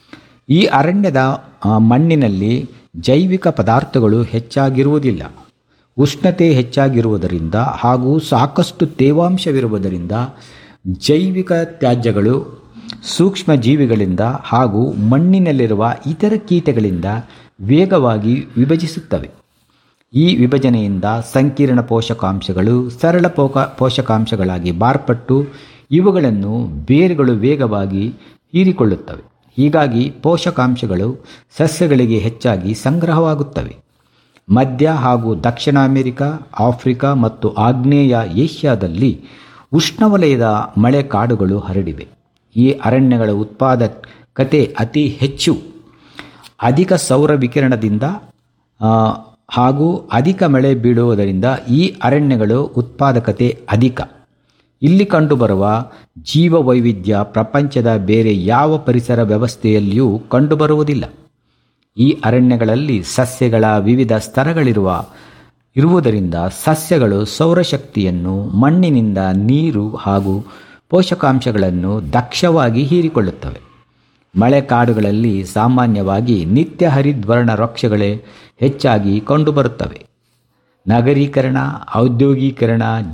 ಈ ಅರಣ್ಯದ ಆ, ಮಣ್ಣಿನಲ್ಲಿ ಜೈವಿಕ ಪದಾರ್ಥಗಳು ಹೆಚ್ಚಾಗಿರುವುದಿಲ್ಲ ಉಷ್ಣತೆ ಹೆಚ್ಚಾಗಿರುವುದರಿಂದ ಹಾಗೂ ಸಾಕಷ್ಟು ತೇವಾಂಶವಿರುವುದರಿಂದ ಜೈವಿಕ ತ್ಯಾಜ್ಯಗಳು ಸೂಕ್ಷ್ಮ ಜೀವಿಗಳಿಂದ ಹಾಗೂ ಮಣ್ಣಿನಲ್ಲಿರುವ ಇತರ ಕೀಟಗಳಿಂದ ವೇಗವಾಗಿ ವಿಭಜಿಸುತ್ತವೆ ಈ ವಿಭಜನೆಯಿಂದ ಸಂಕೀರ್ಣ ಪೋಷಕಾಂಶಗಳು ಸರಳ ಪೋಕ ಪೋಷಕಾಂಶಗಳಾಗಿ ಮಾರ್ಪಟ್ಟು ಇವುಗಳನ್ನು ಬೇರುಗಳು ವೇಗವಾಗಿ ಹೀರಿಕೊಳ್ಳುತ್ತವೆ ಹೀಗಾಗಿ ಪೋಷಕಾಂಶಗಳು ಸಸ್ಯಗಳಿಗೆ ಹೆಚ್ಚಾಗಿ ಸಂಗ್ರಹವಾಗುತ್ತವೆ ಮಧ್ಯ ಹಾಗೂ ದಕ್ಷಿಣ ಅಮೆರಿಕ ಆಫ್ರಿಕಾ ಮತ್ತು ಆಗ್ನೇಯ ಏಷ್ಯಾದಲ್ಲಿ ಉಷ್ಣವಲಯದ ಮಳೆ ಕಾಡುಗಳು ಹರಡಿವೆ ಈ ಅರಣ್ಯಗಳ ಉತ್ಪಾದಕತೆ ಅತಿ ಹೆಚ್ಚು ಅಧಿಕ ಸೌರ ವಿಕಿರಣದಿಂದ ಆ, ಹಾಗೂ ಅಧಿಕ ಮಳೆ ಬೀಳುವುದರಿಂದ ಈ ಅರಣ್ಯಗಳು ಉತ್ಪಾದಕತೆ ಅಧಿಕ ಇಲ್ಲಿ ಕಂಡುಬರುವ ಜೀವ ವೈವಿಧ್ಯ ಪ್ರಪಂಚದ ಬೇರೆ ಯಾವ ಪರಿಸರ ವ್ಯವಸ್ಥೆಯಲ್ಲಿಯೂ ಕಂಡುಬರುವುದಿಲ್ಲ ಈ ಅರಣ್ಯಗಳಲ್ಲಿ ಸಸ್ಯಗಳ ವಿವಿಧ ಸ್ತರಗಳಿರುವ ಇರುವುದರಿಂದ ಸಸ್ಯಗಳು ಸೌರಶಕ್ತಿಯನ್ನು ಮಣ್ಣಿನಿಂದ ನೀರು ಹಾಗೂ ಪೋಷಕಾಂಶಗಳನ್ನು ದಕ್ಷವಾಗಿ ಹೀರಿಕೊಳ್ಳುತ್ತವೆ ಮಳೆ ಕಾಡುಗಳಲ್ಲಿ ಸಾಮಾನ್ಯವಾಗಿ ನಿತ್ಯ ಹರಿದ್ವರ್ಣ ವೃಕ್ಷಗಳೇ ಹೆಚ್ಚಾಗಿ ಕಂಡುಬರುತ್ತವೆ ನಗರೀಕರಣ ಔದ್ಯೋಗೀಕರಣ